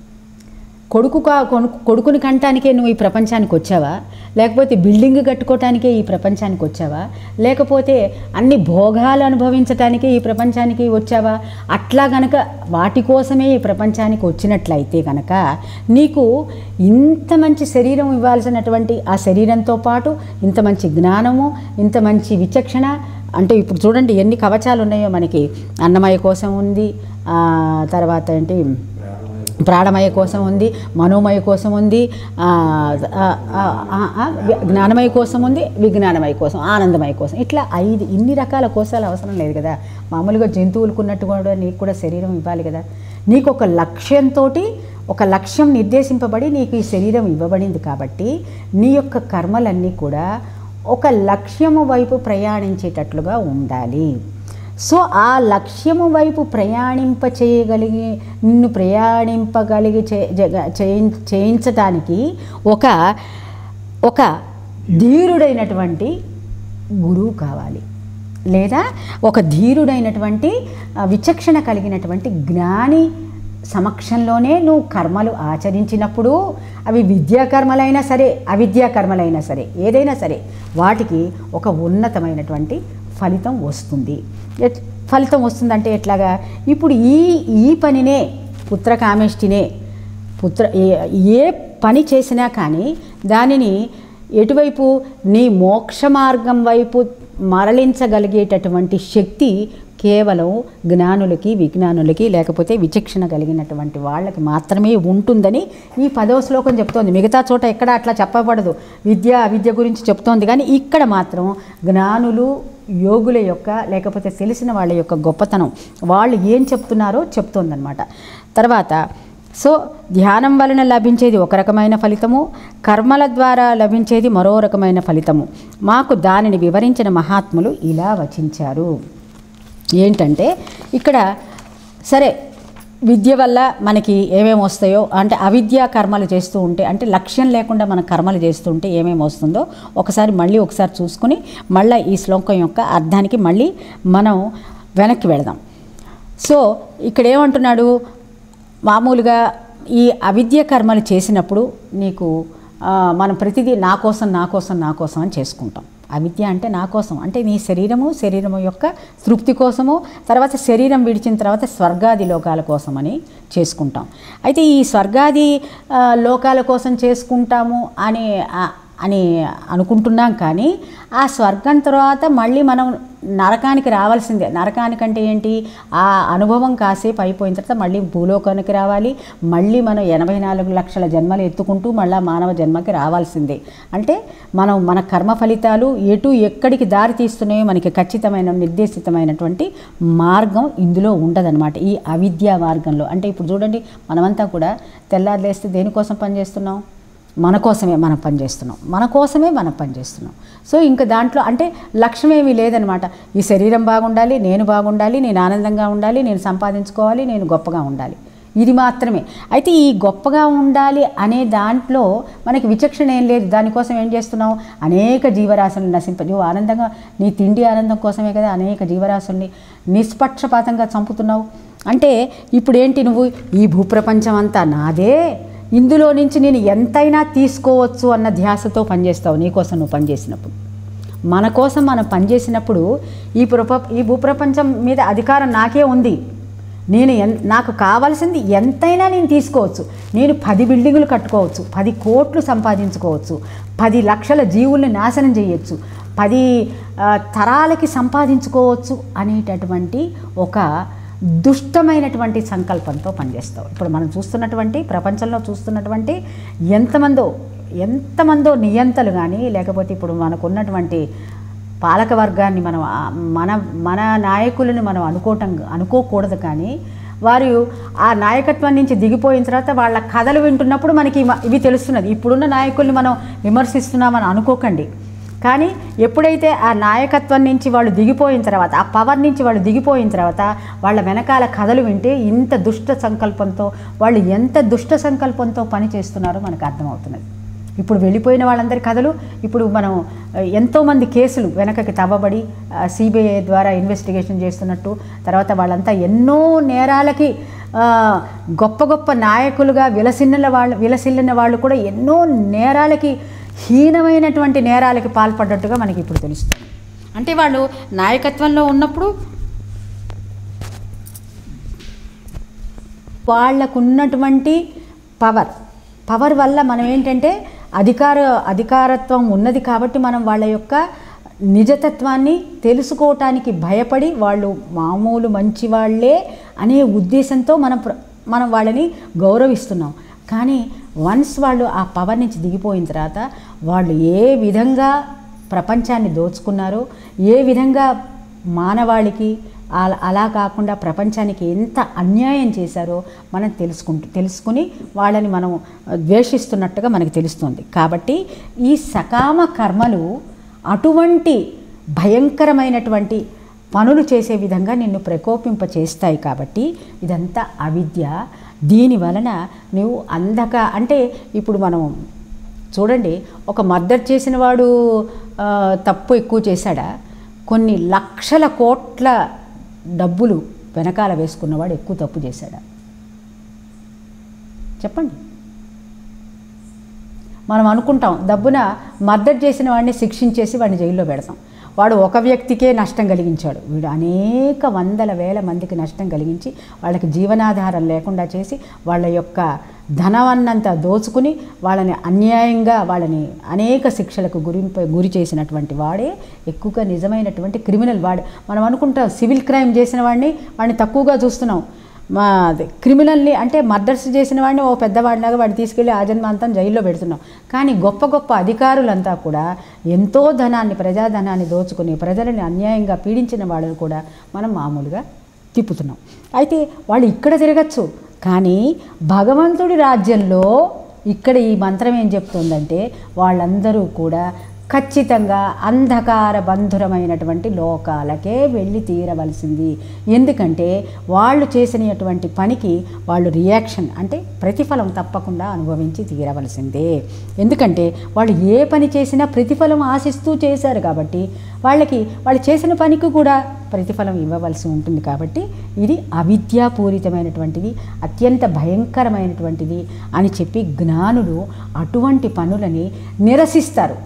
కొడుకు కా కొను- కొడుకుని కంటానికే నువ్వు ఈ ప్రపంచానికి వచ్చావా లేకపోతే బిల్డింగ్ కట్టుకోవటానికే ఈ ప్రపంచానికి వచ్చావా లేకపోతే అన్ని భోగాలు అనుభవించటానికే ఈ ప్రపంచానికి వచ్చావా అట్లా గనక వాటి కోసమే ఈ ప్రపంచానికి వచ్చినట్లయితే గనక నీకు ఇంత మంచి శరీరం ఇవ్వాల్సినటువంటి ఆ శరీరంతో పాటు ఇంత మంచి జ్ఞానము ఇంత మంచి విచక్షణ అంటే ఇప్పుడు చూడండి ఎన్ని కవచాలు ఉన్నాయో మనకి అన్నమయ కోసం ఉంది ఆ, తర్వాత ఏంటి ప్రాణమయ కోసం ఉంది మనోమయ కోసం ఉంది ఆ, ఆ, ఆ, ఆ, ఆ, వి- జ్ఞానమయ కోసం ఉంది విజ్ఞానమయ కోసం ఆనందమయ కోసం ఇట్లా ఐదు ఇన్ని రకాల కోసాలు అవసరం లేదు కదా మామూలుగా జంతువులకు ఉన్నట్టు కూడా నీకు కూడా శరీరం ఇవ్వాలి కదా నీకు ఒక లక్ష్యంతో ఒక లక్ష్యం నిర్దేశింపబడి నీకు ఈ శరీరం ఇవ్వబడింది కాబట్టి నీ యొక్క కర్మలన్నీ కూడా ఒక లక్ష్యము వైపు ప్రయాణించేటట్లుగా ఉండాలి సో ఆ లక్ష్యము వైపు ప్రయాణింప చేయగలిగి నిన్ను ప్రయాణింపగలిగి చే- జగ- చేయిం- చేయించటానికి ఒక ఒక ధీరుడైనటువంటి గురువు కావాలి లేదా ఒక ధీరుడైనటువంటి ఆ, విచక్షణ కలిగినటువంటి జ్ఞాని సమక్షంలోనే నువ్వు కర్మలు ఆచరించినప్పుడు అవి విద్యా కర్మలైనా సరే అవిద్యా కర్మలైనా సరే ఏదైనా సరే వాటికి ఒక ఉన్నతమైనటువంటి ఫలితం వస్తుంది ఎట్- ఫలితం వస్తుందంటే ఎట్లాగా ఇప్పుడు ఈ ఈ పనినే పుత్రకామేష్టినే పుత్ర ఏ- ఏ పని చేసినా కానీ దానిని ఎటువైపు నీ మోక్ష మార్గం వైపు మరలించగలిగేటటువంటి శక్తి కేవలం జ్ఞానులకి విజ్ఞానులకి లేకపోతే విచక్షణ కలిగినటువంటి వాళ్ళకి మాత్రమే ఉంటుందని ఈ పదవ శ్లోకం చెప్తోంది మిగతా చోట ఎక్కడ అట్లా చెప్పబడదు విద్య అవిద్య గురించి చెప్తోంది కానీ ఇక్కడ మాత్రం జ్ఞానులు యోగుల యొక్క లేకపోతే తెలిసిన వాళ్ళ యొక్క గొప్పతనం వాళ్ళు ఏం చెప్తున్నారో చెప్తోందనమాట తర్వాత సో ధ్యానం వలన లభించేది ఒక రకమైన ఫలితము కర్మల ద్వారా లభించేది మరో రకమైన ఫలితము మాకు దానిని వివరించిన మహాత్ములు ఇలా వచించారు ఏంటంటే ఇక్కడ సరే విద్య వల్ల మనకి ఏమేమి వస్తాయో అంటే అవిద్యా కర్మలు చేస్తూ ఉంటే అంటే లక్ష్యం లేకుండా మన కర్మలు చేస్తూ ఉంటే ఏమేమి వస్తుందో ఒకసారి మళ్ళీ ఒకసారి చూసుకుని మళ్ళీ ఈ శ్లోకం యొక్క అర్థానికి మళ్ళీ మనం వెనక్కి వెళదాం సో ఇక్కడ ఏమంటున్నాడు మామూలుగా ఈ అవిద్య కర్మలు చేసినప్పుడు నీకు ఆ, మనం ప్రతిదీ నా కోసం నా కోసం నా కోసం అని చేసుకుంటాం అవిద్య అంటే నా కోసం అంటే నీ శరీరము శరీరము యొక్క తృప్తి కోసము తర్వాత శరీరం విడిచిన తర్వాత స్వర్గాది లోకాల కోసమని చేసుకుంటాం అయితే ఈ స్వర్గాది ఆ, లోకాల కోసం చేసుకుంటాము అని ఆ, అని అనుకుంటున్నాం కానీ ఆ స్వర్గం తర్వాత మళ్ళీ మనం నరకానికి రావాల్సిందే నరకానికంటే ఏంటి ఆ అనుభవం కాసేపు అయిపోయిన తర్వాత మళ్ళీ భూలోకానికి రావాలి మళ్ళీ మనం ఎనభై నాలుగు లక్షల జన్మలు ఎత్తుకుంటూ మళ్ళీ మానవ జన్మకి రావాల్సిందే అంటే మనం మన కర్మ ఫలితాలు ఎటు ఎక్కడికి దారి తీస్తున్నాయో మనకి ఖచ్చితమైన నిర్దేశితమైనటువంటి మార్గం ఇందులో ఉండదన్నమాట ఈ అవిద్యా మార్గంలో అంటే ఇప్పుడు చూడండి మనమంతా కూడా తెల్లారు లేస్తే దేనికోసం పనిచేస్తున్నాం మన కోసమే మనం పనిచేస్తున్నాం మన కోసమే మనం పనిచేస్తున్నాం సో ఇంకా దాంట్లో అంటే లక్ష్యం ఏమీ లేదనమాట ఈ శరీరం బాగుండాలి నేను బాగుండాలి నేను ఆనందంగా ఉండాలి నేను సంపాదించుకోవాలి నేను గొప్పగా ఉండాలి ఇది మాత్రమే అయితే ఈ గొప్పగా ఉండాలి అనే దాంట్లో మనకి విచక్షణ ఏం లేదు దానికోసం ఏం చేస్తున్నావు అనేక జీవరాశులను నశింప నువ్వు ఆనందంగా నీ తిండి ఆనందం కోసమే కదా అనేక జీవరాశుల్ని నిష్పక్షపాతంగా చంపుతున్నావు అంటే ఇప్పుడు ఏంటి నువ్వు ఈ భూప్రపంచం అంతా నాదే ఇందులో నుంచి నేను ఎంతైనా తీసుకోవచ్చు అన్న ధ్యాసతో పనిచేస్తావు నీకోసం నువ్వు పనిచేసినప్పుడు మన కోసం మనం పనిచేసినప్పుడు ఈ ప్రప ఈ భూప్రపంచం మీద అధికారం నాకే ఉంది నేను ఎన్ నాకు కావాల్సింది ఎంతైనా నేను తీసుకోవచ్చు నేను పది బిల్డింగులు కట్టుకోవచ్చు పది కోట్లు సంపాదించుకోవచ్చు పది లక్షల జీవుల్ని నాశనం చేయొచ్చు పది ఆ, తరాలకి సంపాదించుకోవచ్చు అనేటటువంటి ఒక దుష్టమైనటువంటి సంకల్పంతో పనిచేస్తావు ఇప్పుడు మనం చూస్తున్నటువంటి ప్రపంచంలో చూస్తున్నటువంటి ఎంతమందో ఎంతమందో నియంతలు కానీ లేకపోతే ఇప్పుడు మనకున్నటువంటి పాలక వర్గాన్ని మనం ఆ- మన మన నాయకులను మనం అనుకోవటం అనుకోకూడదు కానీ వారు ఆ నాయకత్వం నుంచి దిగిపోయిన తర్వాత వాళ్ళ కథలు వింటున్నప్పుడు మనకి ఇవ- ఇవి తెలుస్తున్నది ఇప్పుడున్న నాయకుల్ని మనం విమర్శిస్తున్నామని అనుకోకండి కానీ ఎప్పుడైతే ఆ నాయకత్వం నుంచి వాళ్ళు దిగిపోయిన తర్వాత ఆ పవర్ నుంచి వాళ్ళు దిగిపోయిన తర్వాత వాళ్ళ వెనకాల కథలు వింటే ఇంత దుష్ట సంకల్పంతో వాళ్ళు ఎంత దుష్ట సంకల్పంతో పని చేస్తున్నారో మనకు అర్థమవుతున్నది ఇప్పుడు వెళ్ళిపోయిన వాళ్ళందరి కథలు ఇప్పుడు మనం ఆ, ఎంతోమంది కేసులు వెనకకి తవ్వబడి సిబిఐ ద్వారా ఇన్వెస్టిగేషన్ చేస్తున్నట్టు తర్వాత వాళ్ళంతా ఎన్నో నేరాలకి ఆ, గొప్ప గొప్ప నాయకులుగా విలసిల్లిన వాళ్ళు విలసిల్లిన వాళ్ళు కూడా ఎన్నో నేరాలకి హీనమైనటువంటి నేరాలకి పాల్పడ్డట్టుగా మనకి ఇప్పుడు తెలుస్తుంది అంటే వాళ్ళు నాయకత్వంలో ఉన్నప్పుడు వాళ్ళకున్నటువంటి పవర్ పవర్ వల్ల మనం ఏంటంటే అధికార అధికారత్వం ఉన్నది కాబట్టి మనం వాళ్ళ యొక్క నిజతత్వాన్ని తెలుసుకోవటానికి భయపడి వాళ్ళు మామూలు మంచి వాళ్ళే అనే ఉద్దేశంతో మనం ప్ర- మనం వాళ్ళని గౌరవిస్తున్నాం కానీ వన్స్ వాళ్ళు ఆ పవర్ నుంచి దిగిపోయిన తర్వాత వాళ్ళు ఏ విధంగా ప్రపంచాన్ని దోచుకున్నారో ఏ విధంగా మానవాళికి అల- అలా కాకుండా ప్రపంచానికి ఎంత అన్యాయం చేశారో మనం తెలుసుకుంటూ తెలుసుకుని వాళ్ళని మనం ద్వేషిస్తున్నట్టుగా మనకు తెలుస్తుంది కాబట్టి ఈ సకామ కర్మలు అటువంటి భయంకరమైనటువంటి పనులు చేసే విధంగా నిన్ను ప్రకోపింప చేస్తాయి కాబట్టి ఇదంతా అవిద్య దీని వలన నువ్వు అందక అంటే ఇప్పుడు మనం చూడండి ఒక మర్డర్ చేసిన వాడు ఆ, తప్పు ఎక్కువ చేశాడా కొన్ని లక్షల కోట్ల డబ్బులు వెనకాల వేసుకున్నవాడు ఎక్కువ తప్పు చేశాడా చెప్పండి మనం అనుకుంటాం డబ్బున మర్డర్ చేసిన వాడిని శిక్షించేసి వాడిని జైల్లో పెడతాం వాడు ఒక వ్యక్తికే నష్టం కలిగించాడు వీడు అనేక వందల వేల మందికి నష్టం కలిగించి వాళ్ళకి జీవనాధారం లేకుండా చేసి వాళ్ళ యొక్క ధనవన్నంతా దోచుకుని వాళ్ళని అన్యాయంగా వాళ్ళని అనేక శిక్షలకు గురి గురి చేసినటువంటి వాడే ఎక్కువగా నిజమైనటువంటి క్రిమినల్ వాడు మనం అనుకుంటాం సివిల్ క్రైమ్ చేసిన వాడిని వాడిని తక్కువగా చూస్తున్నాం మా అదే క్రిమినల్ని అంటే మర్డర్స్ చేసిన వాడిని ఓ పెద్దవాడిలాగా వాడిని తీసుకెళ్ళి ఆజన్మాంతం జైల్లో పెడుతున్నాం కానీ గొప్ప గొప్ప అధికారులంతా కూడా ఎంతో ధనాన్ని ప్రజాధనాన్ని దోచుకుని ప్రజలని అన్యాయంగా పీడించిన వాళ్ళని కూడా మనం మామూలుగా తిప్పుతున్నాం అయితే వాళ్ళు ఇక్కడ తిరగచ్చు కానీ భగవంతుడి రాజ్యంలో ఇక్కడ ఈ మంత్రం ఏం చెప్తుందంటే వాళ్ళందరూ కూడా ఖచ్చితంగా అంధకార బంధురమైనటువంటి లోకాలకే వెళ్ళి తీరవలసింది ఎందుకంటే వాళ్ళు చేసినటువంటి పనికి వాళ్ళు రియాక్షన్ అంటే ప్రతిఫలం తప్పకుండా అనుభవించి తీరవలసిందే ఎందుకంటే వాళ్ళు ఏ పని చేసినా ప్రతిఫలం ఆశిస్తూ చేశారు కాబట్టి వాళ్ళకి వాళ్ళు చేసిన పనికి కూడా ప్రతిఫలం ఇవ్వవలసి ఉంటుంది కాబట్టి ఇది అవిద్యాపూరితమైనటువంటిది అత్యంత భయంకరమైనటువంటిది అని చెప్పి జ్ఞానులు అటువంటి పనులని నిరసిస్తారు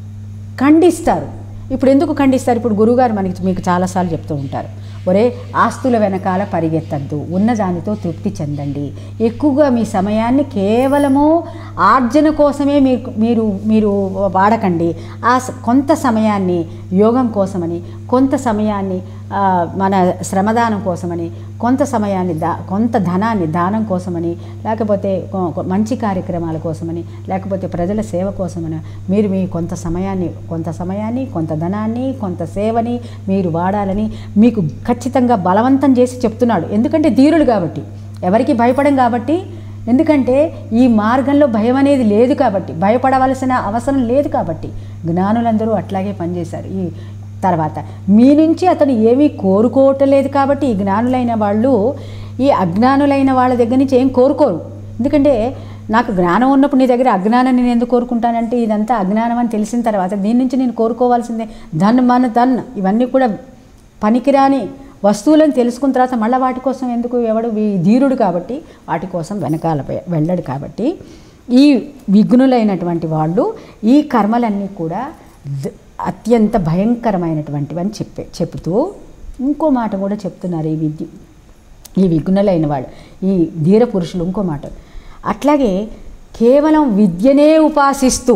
ఖండిస్తారు ఇప్పుడు ఎందుకు ఖండిస్తారు ఇప్పుడు గురువుగారు మనకి మీకు చాలాసార్లు చెప్తూ ఉంటారు ఒరే ఆస్తుల వెనకాల పరిగెత్తద్దు ఉన్నదానితో తృప్తి చెందండి ఎక్కువగా మీ సమయాన్ని కేవలము ఆర్జన కోసమే మీరు మీరు మీరు వాడకండి ఆ స- కొంత సమయాన్ని యోగం కోసమని కొంత సమయాన్ని ఆ, మన శ్రమదానం కోసమని కొంత సమయాన్ని దా కొంత ధనాన్ని దానం కోసమని లేకపోతే కొ- కొ- మంచి కార్యక్రమాల కోసమని లేకపోతే ప్రజల సేవ కోసమని మీరు మీ కొంత సమయాన్ని కొంత సమయాన్ని కొంత ధనాన్ని కొంత సేవని మీరు వాడాలని మీకు ఖచ్చితంగా బలవంతం చేసి చెప్తున్నాడు ఎందుకంటే ధీరులు కాబట్టి ఎవరికి భయపడం కాబట్టి ఎందుకంటే ఈ మార్గంలో భయం అనేది లేదు కాబట్టి భయపడవలసిన అవసరం లేదు కాబట్టి జ్ఞానులందరూ అట్లాగే పనిచేశారు ఈ తర్వాత మీ నుంచి అతను ఏమీ కోరుకోవటలేదు కాబట్టి ఈ జ్ఞానులైన వాళ్ళు ఈ అజ్ఞానులైన వాళ్ళ దగ్గర నుంచి ఏం కోరుకోరు ఎందుకంటే నాకు జ్ఞానం ఉన్నప్పుడు నీ దగ్గర అజ్ఞానాన్ని నేను ఎందుకు కోరుకుంటానంటే ఇదంతా అజ్ఞానం అని తెలిసిన తర్వాత దీని నుంచి నేను కోరుకోవాల్సిందే ధన్ మన ధన్ ఇవన్నీ కూడా పనికిరాని వస్తువులను తెలుసుకున్న తర్వాత మళ్ళీ వాటి కోసం ఎందుకు ఎవడు వీ- ధీరుడు కాబట్టి వాటి కోసం వెనకాల వె- వెళ్ళడు కాబట్టి ఈ విఘ్నులైనటువంటి వాళ్ళు ఈ కర్మలన్నీ కూడా ద- అత్యంత భయంకరమైనటువంటివి అని చెప్పే చెబుతూ ఇంకో మాట కూడా చెప్తున్నారు ఈ విద్య ఈ విఘ్నులైన వాళ్ళు ఈ ధీర పురుషులు ఇంకో మాట అట్లాగే కేవలం విద్యనే ఉపాసిస్తూ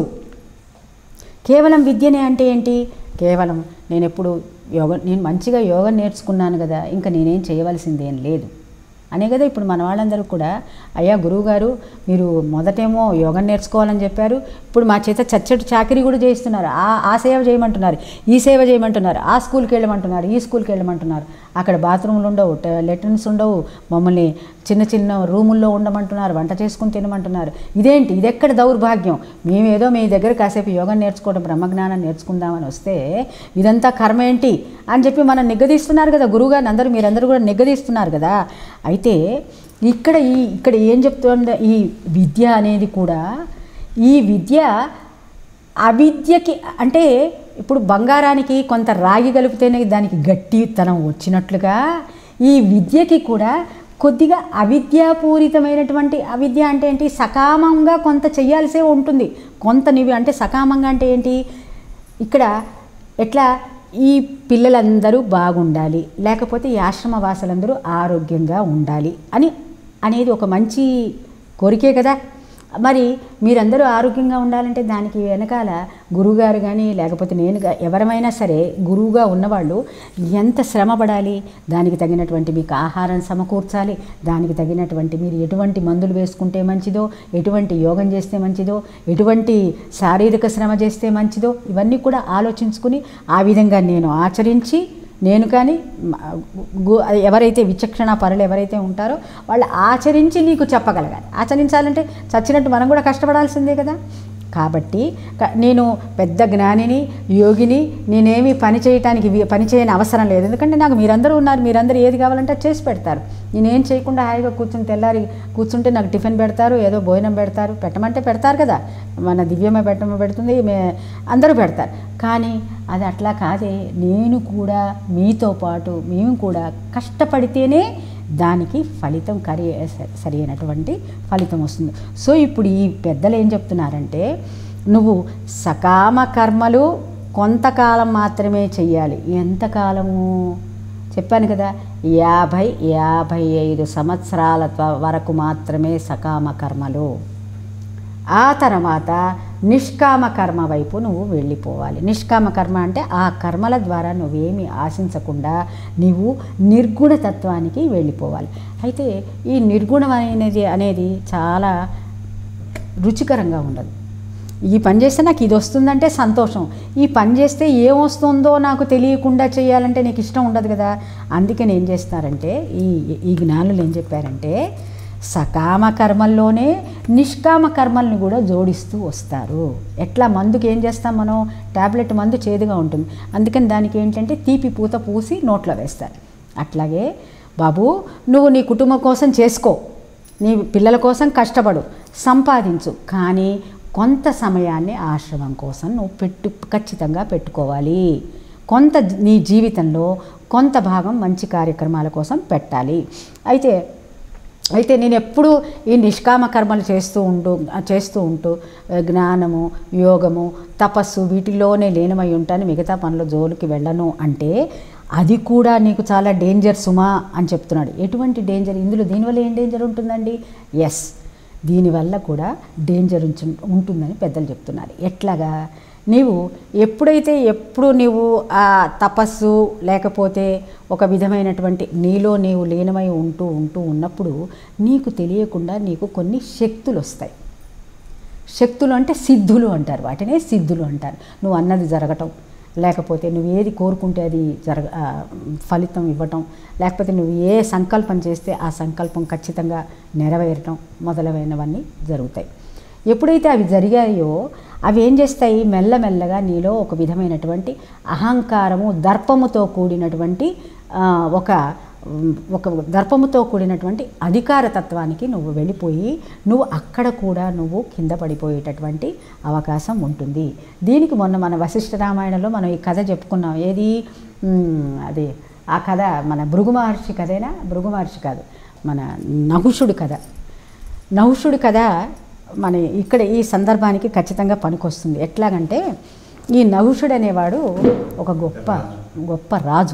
కేవలం విద్యనే అంటే ఏంటి కేవలం నేను ఎప్పుడు యోగ నేను మంచిగా యోగం నేర్చుకున్నాను కదా ఇంకా నేనేం చేయవలసిందేం లేదు అనే కదా ఇప్పుడు మన వాళ్ళందరూ కూడా అయ్యా గురువుగారు మీరు మొదటేమో యోగం నేర్చుకోవాలని చెప్పారు ఇప్పుడు మా చేత చచ్చటి చాకరీ కూడా చేయిస్తున్నారు ఆ ఆ సేవ చేయమంటున్నారు ఈ సేవ చేయమంటున్నారు ఆ స్కూల్కి వెళ్ళమంటున్నారు ఈ స్కూల్కి వెళ్ళమంటున్నారు అక్కడ బాత్రూమ్లు ఉండవు లెట్రిన్స్ ఉండవు మమ్మల్ని చిన్న చిన్న రూముల్లో ఉండమంటున్నారు వంట చేసుకుని తినమంటున్నారు ఇదేంటి ఇది ఎక్కడ దౌర్భాగ్యం మేమేదో మీ దగ్గర కాసేపు యోగం నేర్చుకోవడం బ్రహ్మజ్ఞానం నేర్చుకుందామని వస్తే ఇదంతా కర్మ ఏంటి అని చెప్పి మనం నిగ్గదీస్తున్నారు కదా గురువుగారిని అందరూ మీరందరూ కూడా నిగ్గదీస్తున్నారు కదా అయితే ఇక్కడ ఈ ఇక్కడ ఏం చెప్తుండే ఈ విద్య అనేది కూడా ఈ విద్య అవిద్యకి అంటే ఇప్పుడు బంగారానికి కొంత రాగి కలిపితేనే దానికి గట్టితనం వచ్చినట్లుగా ఈ విద్యకి కూడా కొద్దిగా అవిద్యాపూరితమైనటువంటి అవిద్య అంటే ఏంటి సకామంగా కొంత చెయ్యాల్సే ఉంటుంది కొంత నీవి అంటే సకామంగా అంటే ఏంటి ఇక్కడ ఎట్లా ఈ పిల్లలందరూ బాగుండాలి లేకపోతే ఈ ఆశ్రమ వాసులందరూ ఆరోగ్యంగా ఉండాలి అని అనేది ఒక మంచి కోరికే కదా మరి మీరందరూ ఆరోగ్యంగా ఉండాలంటే దానికి వెనకాల గురువుగారు కానీ లేకపోతే నేను గా- ఎవరమైనా సరే గురువుగా ఉన్నవాళ్ళు ఎంత శ్రమ పడాలి దానికి తగినటువంటి మీకు ఆహారం సమకూర్చాలి దానికి తగినటువంటి మీరు ఎటువంటి మందులు వేసుకుంటే మంచిదో ఎటువంటి యోగం చేస్తే మంచిదో ఎటువంటి శారీరక శ్రమ చేస్తే మంచిదో ఇవన్నీ కూడా ఆలోచించుకుని ఆ విధంగా నేను ఆచరించి నేను కానీ మ- గు- ఎవరైతే విచక్షణ పరులు ఎవరైతే ఉంటారో వాళ్ళు ఆచరించి నీకు చెప్పగలగాలి ఆచరించాలంటే చచ్చినట్టు మనం కూడా కష్టపడాల్సిందే కదా కాబట్టి క- నేను పెద్ద జ్ఞానిని యోగిని నేనేమి పని చేయటానికి వి- పని చేయని అవసరం లేదు ఎందుకంటే నాకు మీరందరూ ఉన్నారు మీరందరూ ఏది కావాలంటే అది చేసి పెడతారు నేనేం చేయకుండా హాయిగా కూర్చుని తెల్లారి కూర్చుంటే నాకు టిఫిన్ పెడతారు ఏదో భోజనం పెడతారు పెట్టమంటే పెడతారు కదా మన దివ్యమే పెట్టమ పెడుతుంది మే అందరూ పెడతారు కానీ అది అట్లా కాదే నేను కూడా మీతో పాటు మేము కూడా కష్టపడితేనే దానికి ఫలితం కరి సరి అయినటువంటి ఫలితం వస్తుంది సో ఇప్పుడు ఈ పెద్దలు ఏం చెప్తున్నారంటే నువ్వు సకామ కర్మలు కొంతకాలం మాత్రమే చెయ్యాలి ఎంతకాలము చెప్పాను కదా యాభై యాభై ఐదు సంవత్సరాల త- వరకు మాత్రమే సకామ కర్మలు ఆ తర్వాత నిష్కామ కర్మ వైపు నువ్వు వెళ్ళిపోవాలి నిష్కామ కర్మ అంటే ఆ కర్మల ద్వారా నువ్వేమి ఆశించకుండా నీవు నిర్గుణ తత్వానికి వెళ్ళిపోవాలి అయితే ఈ నిర్గుణం అనేది అనేది చాలా రుచికరంగా ఉండదు ఈ పని చేస్తే నాకు ఇది వస్తుందంటే సంతోషం ఈ పని చేస్తే ఏం వస్తుందో నాకు తెలియకుండా చేయాలంటే నీకు ఇష్టం ఉండదు కదా అందుకని ఏం చేస్తారంటే ఈ ఈ జ్ఞానులు ఏం చెప్పారంటే సకామ కర్మల్లోనే నిష్కామ కర్మల్ని కూడా జోడిస్తూ వస్తారు ఎట్లా మందుకి ఏం చేస్తాం మనం ట్యాబ్లెట్ మందు చేదుగా ఉంటుంది అందుకని దానికి ఏంటంటే తీపి పూత పూసి నోట్లో వేస్తారు అట్లాగే బాబు నువ్వు నీ కుటుంబం కోసం చేసుకో నీ పిల్లల కోసం కష్టపడు సంపాదించు కానీ కొంత సమయాన్ని ఆశ్రమం కోసం నువ్వు పెట్టు ఖచ్చితంగా పెట్టుకోవాలి కొంత నీ జీవితంలో కొంత భాగం మంచి కార్యక్రమాల కోసం పెట్టాలి అయితే అయితే నేను ఎప్పుడూ ఈ నిష్కామ కర్మలు చేస్తూ ఉంటూ చేస్తూ ఉంటూ ఆ, జ్ఞానము యోగము తపస్సు వీటిలోనే లీనమై ఉంటాను మిగతా పనుల జోలికి వెళ్ళను అంటే అది కూడా నీకు చాలా డేంజర్ సుమా అని చెప్తున్నాడు ఎటువంటి డేంజర్ ఇందులో దీనివల్ల ఏం డేంజర్ ఉంటుందండి ఎస్ దీనివల్ల కూడా డేంజర్ ఉంచు- ఉంటుందని పెద్దలు చెప్తున్నారు ఎట్లాగా నీవు ఎప్పుడైతే ఎప్పుడు నీవు ఆ తపస్సు లేకపోతే ఒక విధమైనటువంటి నీలో నీవు లీనమై ఉంటూ ఉంటూ ఉన్నప్పుడు నీకు తెలియకుండా నీకు కొన్ని శక్తులు వస్తాయి శక్తులు అంటే సిద్ధులు అంటారు వాటినే సిద్ధులు అంటారు నువ్వు అన్నది జరగటం లేకపోతే నువ్వు ఏది కోరుకుంటే అది జరగ ఆ, ఫలితం ఇవ్వటం లేకపోతే నువ్వు ఏ సంకల్పం చేస్తే ఆ సంకల్పం ఖచ్చితంగా నెరవేరటం మొదలైనవన్నీ జరుగుతాయి ఎప్పుడైతే అవి జరిగాయో అవి ఏం చేస్తాయి మెల్లమెల్లగా నీలో ఒక విధమైనటువంటి అహంకారము దర్పముతో కూడినటువంటి ఆ, ఒక ఉమ్, ఒక దర్పముతో కూడినటువంటి అధికార తత్వానికి నువ్వు వెళ్ళిపోయి నువ్వు అక్కడ కూడా నువ్వు కింద పడిపోయేటటువంటి అవకాశం ఉంటుంది దీనికి మొన్న మన వశిష్ఠ రామాయణంలో మనం ఈ కథ చెప్పుకున్నాం ఏది ఉమ్, అది ఆ కథ మన భృగు మహర్షి కథేనా భృగు మహర్షి కాదు మన నహుషుడి కథ నహుషుడి కథ మన ఇక్కడ ఈ సందర్భానికి ఖచ్చితంగా పనికొస్తుంది ఎట్లాగంటే ఈ నహుషుడు అనేవాడు ఒక గొప్ప గొప్ప రాజు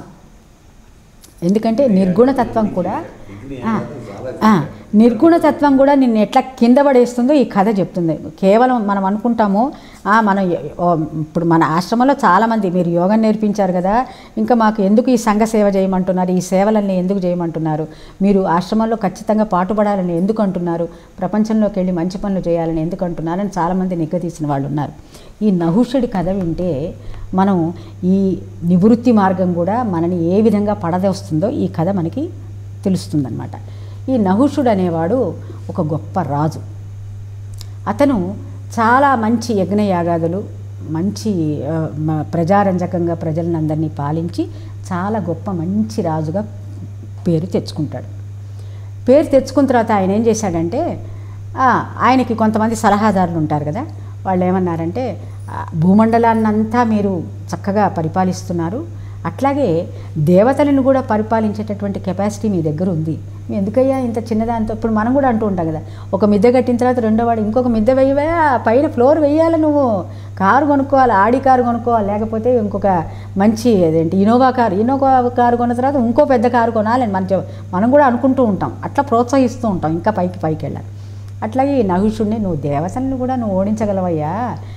ఎందుకంటే నిర్గుణతత్వం కూడా ఆ, ఆ, నిర్గుణతత్వం కూడా నిన్ను ఎట్లా కింద పడేస్తుందో ఈ కథ చెప్తుంది కేవలం మనం అనుకుంటాము ఆ, మనం ఎ- ఓ, ఇప్పుడు మన ఆశ్రమంలో చాలామంది మీరు యోగం నేర్పించారు కదా ఇంకా మాకు ఎందుకు ఈ సంఘ సేవ చేయమంటున్నారు ఈ సేవలన్నీ ఎందుకు చేయమంటున్నారు మీరు ఆశ్రమంలో ఖచ్చితంగా పాటుపడాలని ఎందుకు అంటున్నారు ప్రపంచంలోకి వెళ్ళి మంచి పనులు చేయాలని ఎందుకు అంటున్నారు అని చాలామంది నిగ్గదీసిన వాళ్ళు ఉన్నారు ఈ నహుషుడి కథ వింటే మనం ఈ నివృత్తి మార్గం కూడా మనని ఏ విధంగా పడదొస్తుందో ఈ కథ మనకి తెలుస్తుందన్నమాట ఈ నహుషుడు అనేవాడు ఒక గొప్ప రాజు అతను చాలా మంచి యజ్ఞయాగాదులు మంచి ఆ, మ- ప్రజారంజకంగా ప్రజలందరినీ పాలించి చాలా గొప్ప మంచి రాజుగా పేరు తెచ్చుకుంటాడు పేరు తెచ్చుకున్న తర్వాత ఆయన ఏం చేశాడంటే ఆ, ఆయనకి కొంతమంది సలహాదారులు ఉంటారు కదా వాళ్ళు ఏమన్నారంటే "ఆ, భూమండలాన్నంతా మీరు చక్కగా పరిపాలిస్తున్నారు అట్లాగే దేవతలను కూడా పరిపాలించేటటువంటి కెపాసిటీ మీ దగ్గర ఉంది మీ ఎందుకయ్యా ఇంత చిన్నదాంతో ఇప్పుడు మనం కూడా అంటూ ఉంటాం కదా ఒక మిద్దె కట్టిన తర్వాత రెండో వాడు ఇంకొక మిద్దె వేయవే పైన ఫ్లోర్ వేయాలి నువ్వు కారు కొనుక్కోవాలి ఆడి కారు కొనుక్కోవాలి లేకపోతే ఇంకొక మంచి అదేంటి ఇనోవా కారు ఇనోవా కారు కొన్న తర్వాత ఇంకో పెద్ద కారు కొనాలని మన చె- మనం కూడా అనుకుంటూ ఉంటాం అట్లా ప్రోత్సహిస్తూ ఉంటాం ఇంకా పైకి పైకి వెళ్ళాలి అట్లాగే ఈ నహుషుడిని నువ్వు దేవతలను కూడా నువ్వు ఓడించగలవయ్యా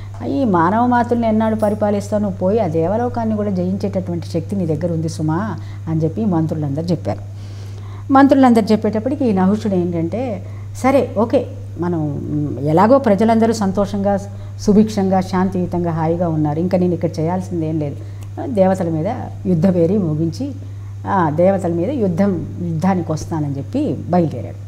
ఈ మానవ మాతుల్ని ఎన్నాడు పరిపాలిస్తావు నువ్వు పోయి ఆ దేవలోకాన్ని కూడా జయించేటటువంటి శక్తి నీ దగ్గర ఉంది సుమా అని చెప్పి మంత్రులందరూ చెప్పారు మంత్రులందరూ చెప్పేటప్పటికి ఈ నహుషుడు ఏంటంటే సరే ఓకే మనం మ్, ఎలాగో ప్రజలందరూ సంతోషంగా సుభిక్షంగా శాంతియుతంగా హాయిగా ఉన్నారు ఇంకా నేను ఇక్కడ చేయాల్సింది ఏం లేదు దేవతల మీద యుద్ధ పేరి ముగించి ఆ, దేవతల మీద యుద్ధం యుద్ధానికి వస్తానని చెప్పి బయలుదేరాడు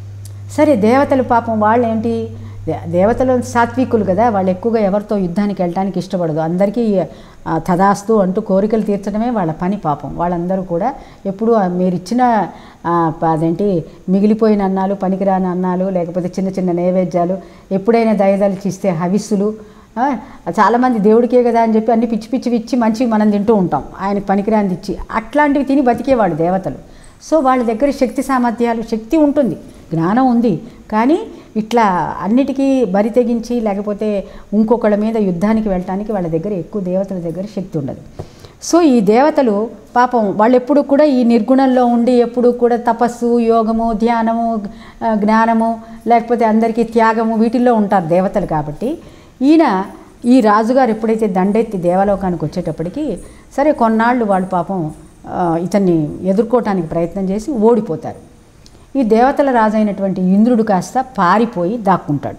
సరే దేవతలు పాపం వాళ్ళు ఏంటి దే- దేవతలు సాత్వికులు కదా వాళ్ళు ఎక్కువగా ఎవరితో యుద్ధానికి వెళ్ళడానికి ఇష్టపడదు అందరికీ ఆ, తదాస్తు అంటూ కోరికలు తీర్చడమే వాళ్ళ పని పాపం వాళ్ళందరూ కూడా ఎప్పుడు మీరు ఇచ్చిన ఆ, ప- అదేంటి మిగిలిపోయిన అన్నాలు పనికిరాని అన్నాలు లేకపోతే చిన్న చిన్న నైవేద్యాలు ఎప్పుడైనా దయదలిచి ఇస్తే హవిస్సులు ఆ, చాలామంది దేవుడికే కదా అని చెప్పి అన్ని పిచ్చి పిచ్చి ఇచ్చి మంచివి మనం తింటూ ఉంటాం ఆయనకి పనికిరానిది ఇచ్చి అట్లాంటివి తిని బతికేవాడు దేవతలు సో వాళ్ళ దగ్గర శక్తి సామర్థ్యాలు శక్తి ఉంటుంది జ్ఞానం ఉంది కానీ ఇట్లా అన్నిటికీ బరి తెగించి లేకపోతే ఇంకొకళ్ళ మీద యుద్ధానికి వెళ్ళటానికి వాళ్ళ దగ్గర ఎక్కువ దేవతల దగ్గర శక్తి ఉండదు సో ఈ దేవతలు పాపం వాళ్ళు ఎప్పుడు కూడా ఈ నిర్గుణంలో ఉండి ఎప్పుడు కూడా తపస్సు యోగము ధ్యానము ఆ, జ్ఞానము లేకపోతే అందరికీ త్యాగము వీటిల్లో ఉంటారు దేవతలు కాబట్టి ఈయన ఈ రాజుగారు ఎప్పుడైతే దండెత్తి దేవలోకానికి వచ్చేటప్పటికి సరే కొన్నాళ్ళు వాళ్ళు పాపం ఆ, ఇతన్ని ఎదుర్కోవటానికి ప్రయత్నం చేసి ఓడిపోతారు ఈ దేవతల రాజు అయినటువంటి ఇంద్రుడు కాస్త పారిపోయి దాక్కుంటాడు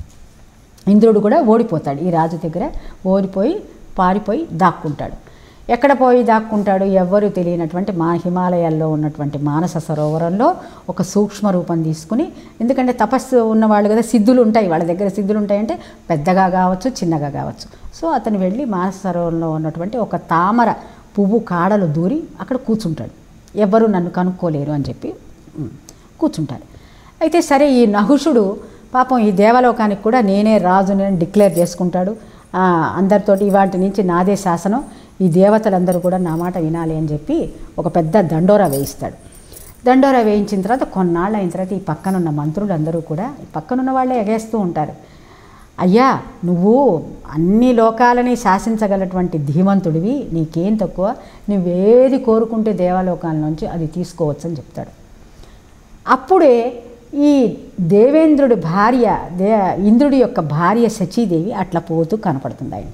ఇంద్రుడు కూడా ఓడిపోతాడు ఈ రాజు దగ్గర ఓడిపోయి పారిపోయి దాక్కుంటాడు ఎక్కడ పోయి దాక్కుంటాడు ఎవ్వరూ తెలియనటువంటి మా హిమాలయాల్లో ఉన్నటువంటి మానస సరోవరంలో ఒక సూక్ష్మ రూపం తీసుకుని ఎందుకంటే తపస్సు ఉన్నవాళ్ళు కదా సిద్ధులు ఉంటాయి వాళ్ళ దగ్గర సిద్ధులు ఉంటాయంటే పెద్దగా కావచ్చు చిన్నగా కావచ్చు సో అతను వెళ్ళి మానస సరోవరంలో ఉన్నటువంటి ఒక తామర పువ్వు కాడలు దూరి అక్కడ కూర్చుంటాడు ఎవ్వరూ నన్ను కనుక్కోలేరు అని చెప్పి ఉమ్, కూర్చుంటాడు అయితే సరే ఈ నహుషుడు పాపం ఈ దేవలోకానికి కూడా నేనే రాజుని అని డిక్లేర్ చేసుకుంటాడు ఆ, అందరితోటి ఇవాటి నుంచి నాదే శాసనం ఈ దేవతలందరూ కూడా నా మాట వినాలి అని చెప్పి ఒక పెద్ద దండోరా వేయిస్తాడు దండోరా వేయించిన తర్వాత కొన్నాళ్ళు అయిన తర్వాత ఈ పక్కనున్న మంత్రులందరూ కూడా ఈ పక్కనున్న వాళ్ళే ఎగేస్తూ ఉంటారు అయ్యా నువ్వు అన్ని లోకాలని శాసించగలటువంటి ధీమంతుడివి నీకేం తక్కువ నువ్వేది కోరుకుంటే దేవలోకాల నుంచి అది తీసుకోవచ్చు అని చెప్తాడు అప్పుడే ఈ దేవేంద్రుడి భార్య దే ఇంద్రుడి యొక్క భార్య శచీదేవి అట్లా పోతూ కనపడుతుంది ఆయన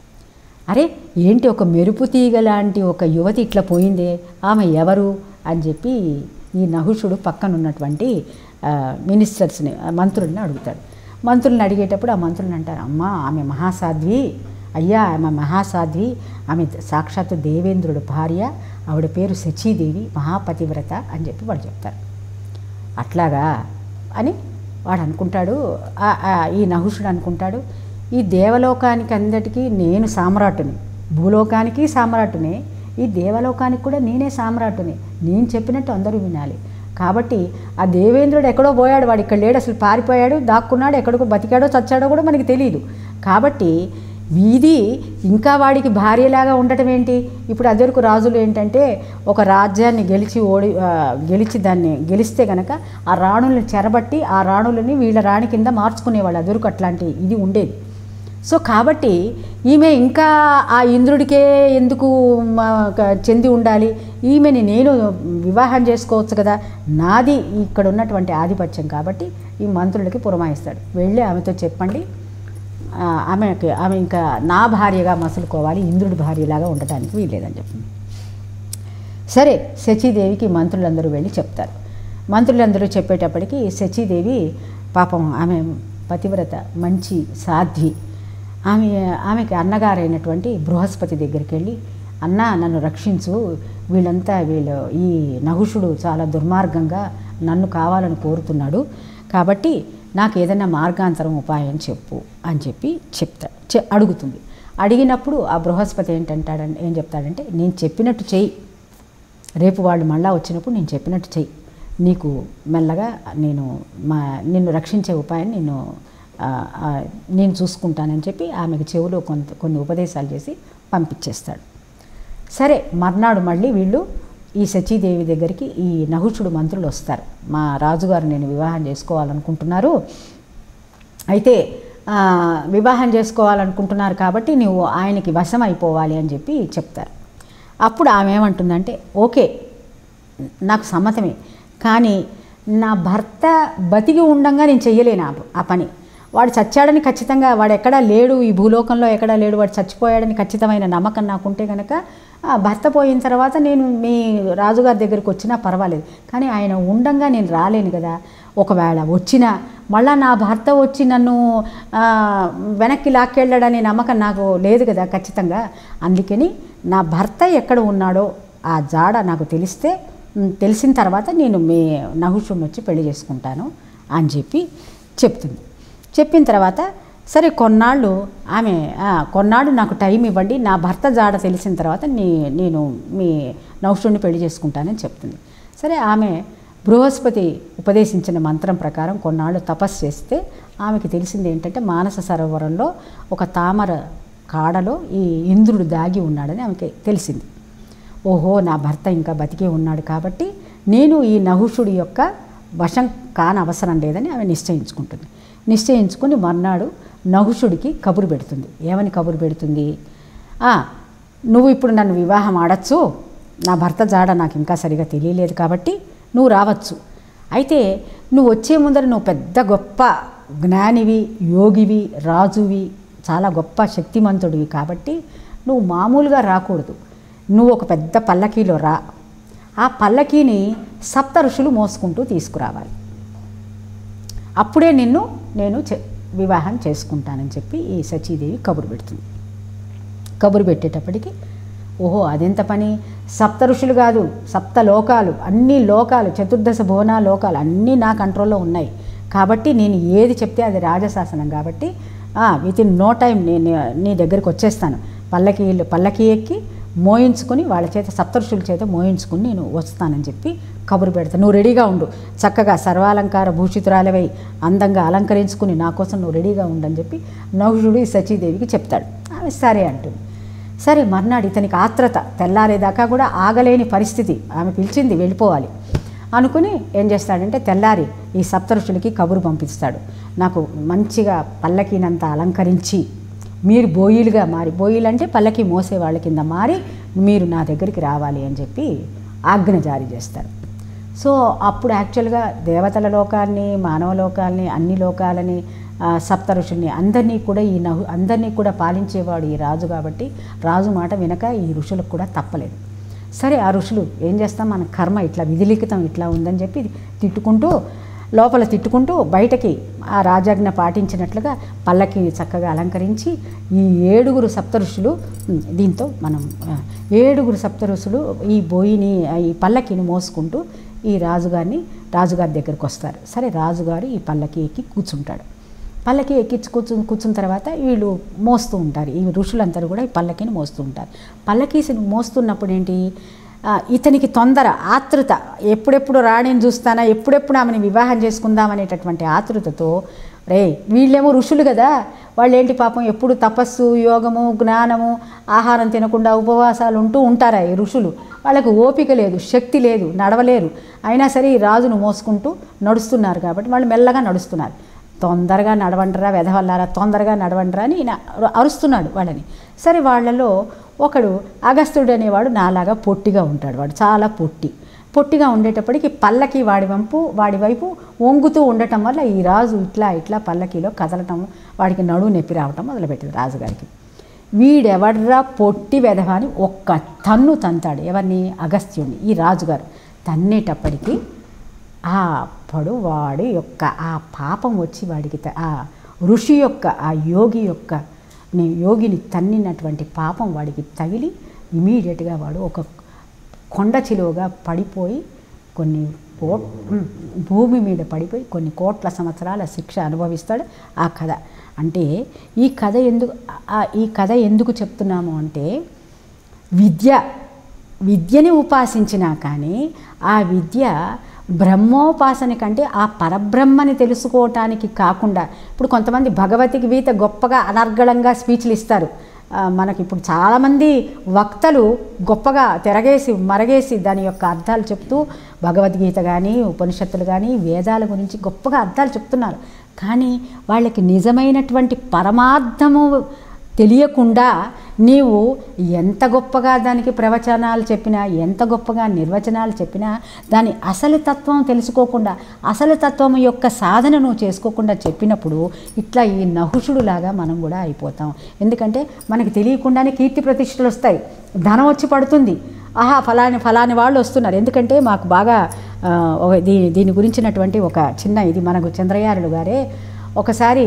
అరే ఏంటి ఒక మెరుపు తీగ లాంటి ఒక యువతి ఇట్లా పోయిందే ఆమె ఎవరు అని చెప్పి ఈ నహుషుడు పక్కన ఉన్నటువంటి ఆ, మినిస్టర్స్ని ఆ, మంత్రుల్ని అడుగుతాడు మంత్రుల్ని అడిగేటప్పుడు ఆ మంత్రులు అంటారు అమ్మా ఆమె మహాసాధ్వి అయ్యా ఆమె మహాసాధ్వి ఆమె సాక్షాత్తు దేవేంద్రుడు భార్య ఆవిడ పేరు శచీదేవి మహాపతివ్రత అని చెప్పి వాళ్ళు చెప్తారు అట్లాగా అని వాడు అనుకుంటాడు ఆ- ఆ ఈ నహుషుడు అనుకుంటాడు ఈ దేవలోకానికి అందటికీ నేను సామ్రాట్టుని భూలోకానికి సామ్రాట్టునే ఈ దేవలోకానికి కూడా నేనే సామ్రాట్టుని నేను చెప్పినట్టు అందరూ వినాలి కాబట్టి ఆ దేవేంద్రుడు ఎక్కడో పోయాడు వాడు ఇక్కడ లేడు అసలు పారిపోయాడు దాక్కున్నాడు ఎక్కడికో బతికాడో చచ్చాడో కూడా మనకి తెలియదు కాబట్టి వీధి ఇంకా వాడికి భార్యలాగా ఉండటం ఏంటి ఇప్పుడు అదొరకు రాజులు ఏంటంటే ఒక రాజ్యాన్ని గెలిచి ఓడి ఆ, గెలిచి దాన్ని గెలిస్తే గనక ఆ రాణుల్ని చెరబట్టి ఆ రాణులని వీళ్ళ రాణి కింద మార్చుకునేవాళ్ళు అదొరకు అట్లాంటి ఇది ఉండేది సో కాబట్టి ఈమె ఇంకా ఆ ఇంద్రుడికే ఎందుకు మ, క- చెంది ఉండాలి ఈమెని నేను వివాహం చేసుకోవచ్చు కదా నాది ఇక్కడ ఉన్నటువంటి ఆధిపత్యం కాబట్టి ఈ మంత్రులకి పురమాయిస్తాడు వెళ్ళి ఆమెతో చెప్పండి ఆ, ఆమెకి ఆమె ఇంకా నా భార్యగా మసులుకోవాలి ఇంద్రుడి భార్యలాగా ఉండటానికి వీల్లేదని చెప్పింది సరే శచీదేవికి మంత్రులందరూ వెళ్ళి చెప్తారు మంత్రులందరూ చెప్పేటప్పటికి శచీదేవి పాపం ఆమె పతివ్రత మంచి సాధ్వి ఆమె ఆమెకి అన్నగారైనటువంటి బృహస్పతి దగ్గరికి వెళ్ళి అన్న నన్ను రక్షించు వీళ్ళంతా వీళ్ళు ఈ నహుషుడు చాలా దుర్మార్గంగా నన్ను కావాలని కోరుతున్నాడు కాబట్టి నాకు ఏదైనా మార్గాంతరం ఉపాయం చెప్పు అని చెప్పి చెప్తా చె అడుగుతుంది అడిగినప్పుడు ఆ బృహస్పతి ఏంటంటాడంటే ఏం చెప్తాడంటే నేను చెప్పినట్టు చెయ్యి రేపు వాళ్ళు మళ్ళా వచ్చినప్పుడు నేను చెప్పినట్టు చెయ్యి నీకు మెల్లగా నేను మా నిన్ను రక్షించే ఉపాయం నేను ఆ, ఆ, నేను చూసుకుంటానని చెప్పి ఆమెకు చెవులో కొంత కొన్ని ఉపదేశాలు చేసి పంపించేస్తాడు సరే మర్నాడు మళ్ళీ వీళ్ళు ఈ సచీదేవి దగ్గరికి ఈ నహుషుడు మంత్రులు వస్తారు మా రాజుగారు నేను వివాహం చేసుకోవాలనుకుంటున్నారు అయితే ఆ, వివాహం చేసుకోవాలనుకుంటున్నారు కాబట్టి నువ్వు ఆయనకి వశం అయిపోవాలి అని చెప్పి చెప్తారు అప్పుడు ఆమె ఏమంటుందంటే ఓకే నాకు సమ్మతమే కానీ నా భర్త బతికి ఉండంగా నేను చెయ్యలేను ఆ ప- ఆ పని వాడు చచ్చాడని ఖచ్చితంగా వాడు ఎక్కడా లేడు ఈ భూలోకంలో ఎక్కడా లేడు వాడు చచ్చిపోయాడని ఖచ్చితమైన నమ్మకం నాకుంటే కనుక ఆ భర్త పోయిన తర్వాత నేను మీ రాజుగారి దగ్గరికి వచ్చినా పర్వాలేదు కానీ ఆయన ఉండంగా నేను రాలేను కదా ఒకవేళ వచ్చినా మళ్ళా నా భర్త వచ్చి నన్ను ఆ, వెనక్కి లాక్కెళ్ళాడనే నమ్మకం నాకు లేదు కదా ఖచ్చితంగా అందుకని నా భర్త ఎక్కడ ఉన్నాడో ఆ జాడ నాకు తెలిస్తే ఉమ్, తెలిసిన తర్వాత నేను మీ నహుషుడిని వచ్చి పెళ్లి చేసుకుంటాను అని చెప్పి చెప్తుంది చెప్పిన తర్వాత సరే కొన్నాళ్ళు ఆమె "ఆ, కొన్నాళ్ళు నాకు టైం ఇవ్వండి నా భర్త జాడ తెలిసిన తర్వాత నీ నేను మీ నహుషుడిని పెళ్లి చేసుకుంటానని చెప్తుంది సరే ఆమె బృహస్పతి ఉపదేశించిన మంత్రం ప్రకారం కొన్నాళ్ళు తపస్సు చేస్తే ఆమెకి తెలిసింది ఏంటంటే మానస సరోవరంలో ఒక తామర కాడలో ఈ ఇంద్రుడు దాగి ఉన్నాడని ఆమెకి తెలిసింది ఓహో నా భర్త ఇంకా బతికే ఉన్నాడు కాబట్టి నేను ఈ నహుషుడి యొక్క వశం కాని అవసరం లేదని ఆమె నిశ్చయించుకుంటుంది నిశ్చయించుకుని మర్నాడు నహుషుడికి కబురు పెడుతుంది ఏమని కబురు పెడుతుంది "ఆ, నువ్వు ఇప్పుడు నన్ను వివాహం ఆడచ్చు నా భర్త జాడ నాకు ఇంకా సరిగా తెలియలేదు కాబట్టి నువ్వు రావచ్చు అయితే నువ్వు వచ్చే ముందర నువ్వు పెద్ద గొప్ప జ్ఞానివి యోగివి రాజువి చాలా గొప్ప శక్తిమంతుడివి కాబట్టి నువ్వు మామూలుగా రాకూడదు నువ్వు ఒక పెద్ద పల్లకీలో రా ఆ పల్లకీని సప్త ఋషులు మోసుకుంటూ తీసుకురావాలి అప్పుడే నిన్ను నేను చె వివాహం చేసుకుంటానని చెప్పి ఈ సచీదేవి కబురు పెడుతుంది కబురు పెట్టేటప్పటికి ఓహో అదెంత పని సప్త ఋషులు కాదు సప్త లోకాలు అన్ని లోకాలు చతుర్దశ భువన లోకాలు అన్నీ నా కంట్రోల్లో ఉన్నాయి కాబట్టి నేను ఏది చెప్తే అది రాజశాసనం కాబట్టి విత్ ఇన్ నో టైం నేను నీ దగ్గరికి వచ్చేస్తాను పల్లకి పల్లకి ఎక్కి మోయించుకుని వాళ్ళ చేత సప్తఋషుల చేత మోయించుకుని నేను వస్తానని చెప్పి కబురు పెడతా నువ్వు రెడీగా ఉండు చక్కగా సర్వాలంకార భూషితురాలవై అందంగా అలంకరించుకుని నా కోసం నువ్వు రెడీగా ఉండని చెప్పి నహుషుడు ఈ సచీదేవికి చెప్తాడు ఆమె సరే అంటుంది సరే మర్నాడు ఇతనికి ఆత్రత తెల్లారేదాకా కూడా ఆగలేని పరిస్థితి ఆమె పిలిచింది వెళ్ళిపోవాలి అనుకుని ఏం చేస్తాడంటే తెల్లారి ఈ సప్తఋషులకి కబురు పంపిస్తాడు నాకు మంచిగా పల్లకినంత అలంకరించి మీరు బోయిలుగా మారి బోయిలు అంటే పల్లకి మోసే వాళ్ళ కింద మారి మీరు నా దగ్గరికి రావాలి అని చెప్పి ఆజ్ఞ జారీ చేస్తారు సో అప్పుడు యాక్చువల్గా దేవతల లోకాన్ని మానవ లోకాల్ని అన్ని లోకాలని ఆ, సప్త ఋషుల్ని అందరినీ కూడా ఈ నహు అందరినీ కూడా పాలించేవాడు ఈ రాజు కాబట్టి రాజు మాట వినక ఈ ఋషులకు కూడా తప్పలేదు సరే ఆ ఋషులు ఏం చేస్తాం మన కర్మ ఇట్లా విధిలిఖితం ఇట్లా ఉందని చెప్పి తిట్టుకుంటూ లోపల తిట్టుకుంటూ బయటకి ఆ రాజాజ్ఞ పాటించినట్లుగా పల్లకి చక్కగా అలంకరించి ఈ ఏడుగురు సప్త ఋషులు ఉమ్, దీంతో మనం ఆ, ఏడుగురు సప్త ఋషులు ఈ బోయిని ఆ, ఈ పల్లకిని మోసుకుంటూ ఈ రాజుగారిని రాజుగారి దగ్గరికి వస్తారు సరే రాజుగారు ఈ పల్లకి ఎక్కి కూర్చుంటాడు పల్లకి ఎక్కించి కూర్చు కూర్చున్న తర్వాత వీళ్ళు మోస్తూ ఉంటారు ఈ ఋషులందరూ కూడా ఈ పల్లకిని మోస్తూ ఉంటారు పల్లకీసి మోస్తున్నప్పుడు ఏంటి ఆ, ఇతనికి తొందర ఆతృత ఎప్పుడెప్పుడు రాణిని చూస్తానా ఎప్పుడెప్పుడు ఆమెని వివాహం చేసుకుందాం అనేటటువంటి ఆతృతతో రే వీళ్ళేమో ఋషులు కదా వాళ్ళు ఏంటి పాపం ఎప్పుడు తపస్సు యోగము జ్ఞానము ఆహారం తినకుండా ఉపవాసాలు ఉంటూ ఉంటారా ఈ ఋషులు వాళ్ళకు ఓపిక లేదు శక్తి లేదు నడవలేరు అయినా సరే ఈ రాజును మోసుకుంటూ నడుస్తున్నారు కాబట్టి వాళ్ళు మెల్లగా నడుస్తున్నారు తొందరగా నడవంటరా వెధవల్లారా తొందరగా నడవంటరా అని ఈయన అరుస్తున్నాడు వాళ్ళని సరే వాళ్ళలో ఒకడు అగస్త్యుడు అనేవాడు నాలాగా పొట్టిగా ఉంటాడు వాడు చాలా పొట్టి పొట్టిగా ఉండేటప్పటికి పల్లకి వాడి వంపు వాడి వైపు వంగుతూ ఉండటం వల్ల ఈ రాజు ఇట్లా ఇట్లా పల్లకీలో కదలటం వాడికి నడువు నొప్పి రావటం మొదలుపెట్టింది రాజుగారికి వీడెవడ్రా పొట్టి వెధవ అని ఒక్క తన్ను తంతాడు ఎవరిని అగస్త్యుడిని ఈ రాజుగారు తన్నేటప్పటికి ఆ పడు వాడి యొక్క ఆ పాపం వచ్చి వాడికి త- ఆ ఋషి యొక్క ఆ యోగి యొక్క ని యోగిని తన్నినటువంటి పాపం వాడికి తగిలి ఇమీడియట్గా వాడు ఒక కొండ చిలువగా పడిపోయి కొన్ని కోట్ ఉమ్, భూమి మీద పడిపోయి కొన్ని కోట్ల సంవత్సరాల శిక్ష అనుభవిస్తాడు ఆ కథ అంటే ఈ కథ ఎందుకు ఆ- ఈ కథ ఎందుకు చెప్తున్నాము అంటే విద్య విద్యని ఉపాసించినా కానీ ఆ విద్య బ్రహ్మోపాసన కంటే ఆ పరబ్రహ్మని తెలుసుకోవటానికి కాకుండా ఇప్పుడు కొంతమంది భగవద్గీత గొప్పగా అనర్గళంగా స్పీచ్లు ఇస్తారు ఆ, మనకి ఇప్పుడు చాలామంది వక్తలు గొప్పగా తెరగేసి మరగేసి దాని యొక్క అర్థాలు చెప్తూ భగవద్గీత కానీ ఉపనిషత్తులు కానీ వేదాల గురించి గొప్పగా అర్థాలు చెప్తున్నారు కానీ వాళ్ళకి నిజమైనటువంటి పరమార్థము తెలియకుండా నీవు ఎంత గొప్పగా దానికి ప్రవచనాలు చెప్పినా ఎంత గొప్పగా నిర్వచనాలు చెప్పినా దాని అసలు తత్వం తెలుసుకోకుండా అసలు తత్వం యొక్క సాధన నువ్వు చేసుకోకుండా చెప్పినప్పుడు ఇట్లా ఈ నహుషుడులాగా మనం కూడా అయిపోతాం ఎందుకంటే మనకి తెలియకుండానే కీర్తి ప్రతిష్టలు వస్తాయి ధనం వచ్చి పడుతుంది ఆహా ఫలాని ఫలాని వాళ్ళు వస్తున్నారు ఎందుకంటే మాకు బాగా ఆ, ఒక దీని దీని గురించినటువంటి ఒక చిన్న ఇది మనకు చంద్రయారుడు గారే ఒకసారి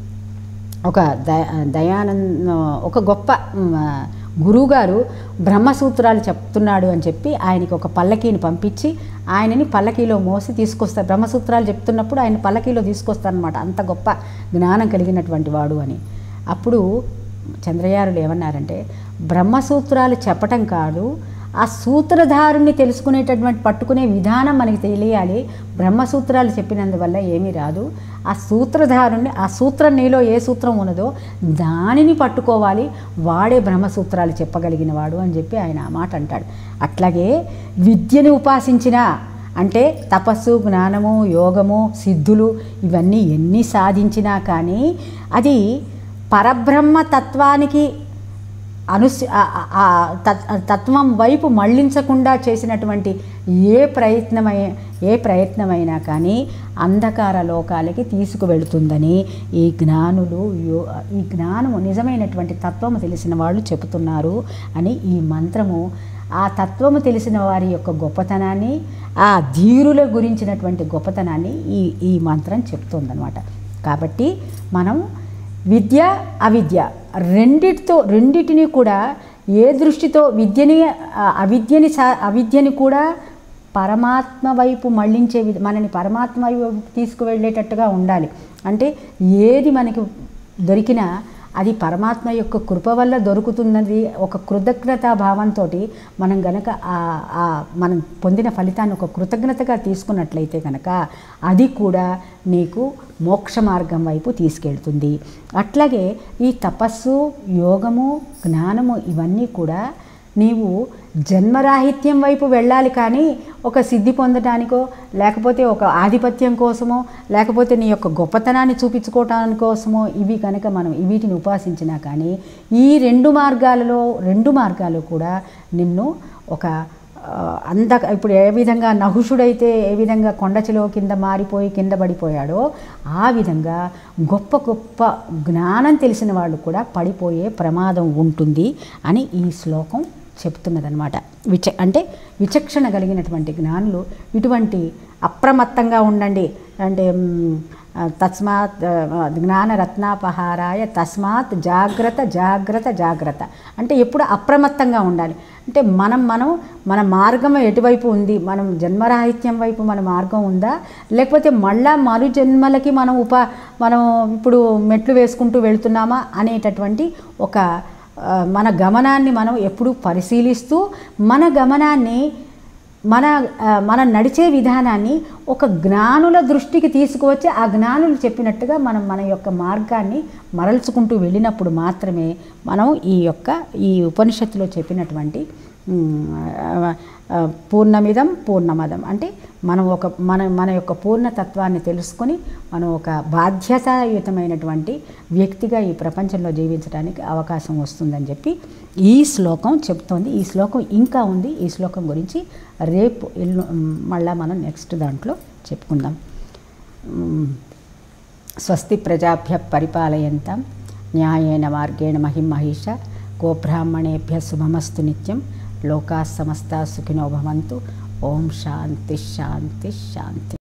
ఒక దయ దయానంద ఒక గొప్ప మ్, గురువుగారు బ్రహ్మసూత్రాలు చెప్తున్నాడు అని చెప్పి ఆయనకి ఒక పల్లకీని పంపించి ఆయనని పల్లకీలో మోసి తీసుకొస్తారు బ్రహ్మసూత్రాలు చెప్తున్నప్పుడు ఆయన పల్లకీలో తీసుకొస్తారనమాట అంత గొప్ప జ్ఞానం కలిగినటువంటి వాడు అని అప్పుడు చంద్రయారులు ఏమన్నారంటే బ్రహ్మసూత్రాలు చెప్పటం కాదు ఆ సూత్రధారుణ్ణి తెలుసుకునేటటువంటి పట్టుకునే విధానం మనకి తెలియాలి బ్రహ్మసూత్రాలు చెప్పినందువల్ల ఏమీ రాదు ఆ సూత్రధారుణ్ణి ఆ సూత్రం నీలో ఏ సూత్రం ఉన్నదో దానిని పట్టుకోవాలి వాడే బ్రహ్మసూత్రాలు చెప్పగలిగిన వాడు అని చెప్పి ఆయన ఆ మాట అంటాడు అట్లాగే విద్యని ఉపాసించిన అంటే తపస్సు జ్ఞానము యోగము సిద్ధులు ఇవన్నీ ఎన్ని సాధించినా కానీ అది పరబ్రహ్మ తత్వానికి అనుస్ ఆ- ఆ- ఆ తత్- తత్వం వైపు మళ్ళించకుండా చేసినటువంటి ఏ ప్రయత్నమై ఏ ప్రయత్నమైనా కానీ అంధకార లోకాలకి తీసుకువెళుతుందని ఈ జ్ఞానులు యో ఈ జ్ఞానము నిజమైనటువంటి తత్వము తెలిసిన వాళ్ళు చెబుతున్నారు అని ఈ మంత్రము ఆ తత్వము తెలిసిన వారి యొక్క గొప్పతనాన్ని ఆ ధీరుల గురించినటువంటి గొప్పతనాన్ని ఈ ఈ మంత్రం చెప్తుందనమాట కాబట్టి మనం విద్య అవిద్య రెండిటితో రెండిటిని కూడా ఏ దృష్టితో విద్యని ఆ, అవిద్యని సా అవిద్యని కూడా పరమాత్మ వైపు మళ్ళించే విధ మనని పరమాత్మ వైపు తీసుకువెళ్ళేటట్టుగా ఉండాలి అంటే ఏది మనకి దొరికినా అది పరమాత్మ యొక్క కృప వల్ల దొరుకుతున్నది ఒక కృతజ్ఞతా భావంతో మనం గనక ఆ- ఆ మనం పొందిన ఫలితాన్ని ఒక కృతజ్ఞతగా తీసుకున్నట్లయితే కనుక అది కూడా నీకు మోక్ష మార్గం వైపు తీసుకెళ్తుంది అట్లాగే ఈ తపస్సు యోగము జ్ఞానము ఇవన్నీ కూడా నీవు జన్మరాహిత్యం వైపు వెళ్ళాలి కానీ ఒక సిద్ధి పొందటానికో లేకపోతే ఒక ఆధిపత్యం కోసమో లేకపోతే నీ యొక్క గొప్పతనాన్ని చూపించుకోవటానికి కోసమో ఇవి కనుక మనం వీటిని ఉపాసించినా కానీ ఈ రెండు మార్గాలలో రెండు మార్గాలు కూడా నిన్ను ఒక ఆ, అంత ఇప్పుడు ఏ విధంగా నహుషుడైతే ఏ విధంగా కొండచిలో కింద మారిపోయి కింద పడిపోయాడో ఆ విధంగా గొప్ప గొప్ప జ్ఞానం తెలిసిన వాళ్ళు కూడా పడిపోయే ప్రమాదం ఉంటుంది అని ఈ శ్లోకం చెప్తున్నదనమాట విచ అంటే విచక్షణ కలిగినటువంటి జ్ఞానులు ఇటువంటి అప్రమత్తంగా ఉండండి అంటే మ్, ఆ, తస్మాత్ ఆ, జ్ఞానరత్నాపహారాయ తస్మాత్ జాగ్రత్త జాగ్రత్త జాగ్రత్త అంటే ఎప్పుడు అప్రమత్తంగా ఉండాలి అంటే మనం మనం మన మార్గం ఎటువైపు ఉంది మనం జన్మరాహిత్యం వైపు మన మార్గం ఉందా లేకపోతే మళ్ళా మరు జన్మలకి మనం ఉప మనం ఇప్పుడు మెట్లు వేసుకుంటూ వెళ్తున్నామా అనేటటువంటి ఒక ఆ, మన గమనాన్ని మనం ఎప్పుడూ పరిశీలిస్తూ మన గమనాన్ని మన ఆ, మనం నడిచే విధానాన్ని ఒక జ్ఞానుల దృష్టికి తీసుకువచ్చి ఆ జ్ఞానులు చెప్పినట్టుగా మనం మన యొక్క మార్గాన్ని మరల్చుకుంటూ వెళ్ళినప్పుడు మాత్రమే మనం ఈ యొక్క ఈ ఉపనిషత్తులో చెప్పినటువంటి ఉమ్, ఆ, ఆ, పూర్ణమిదం పూర్ణమదం అంటే మనం ఒక మన మన యొక్క పూర్ణతత్వాన్ని తెలుసుకొని మనం ఒక బాధ్యతాయుతమైనటువంటి వ్యక్తిగా ఈ ప్రపంచంలో జీవించడానికి అవకాశం వస్తుందని చెప్పి ఈ శ్లోకం చెప్తోంది ఈ శ్లోకం ఇంకా ఉంది ఈ శ్లోకం గురించి రేపు ఎల్లు మళ్ళా మనం నెక్స్ట్ దాంట్లో చెప్పుకుందాం ఉమ్, స్వస్తి ప్రజాభ్య పరిపాలయంతాం న్యాయేన మార్గేణ మహిమహీష గోబ్రాహ్మణేభ్య శుభమస్తు నిత్యం లోకా సమస్త సుఖినో భవంతు ఓం శాంతి శాంతి శాంతి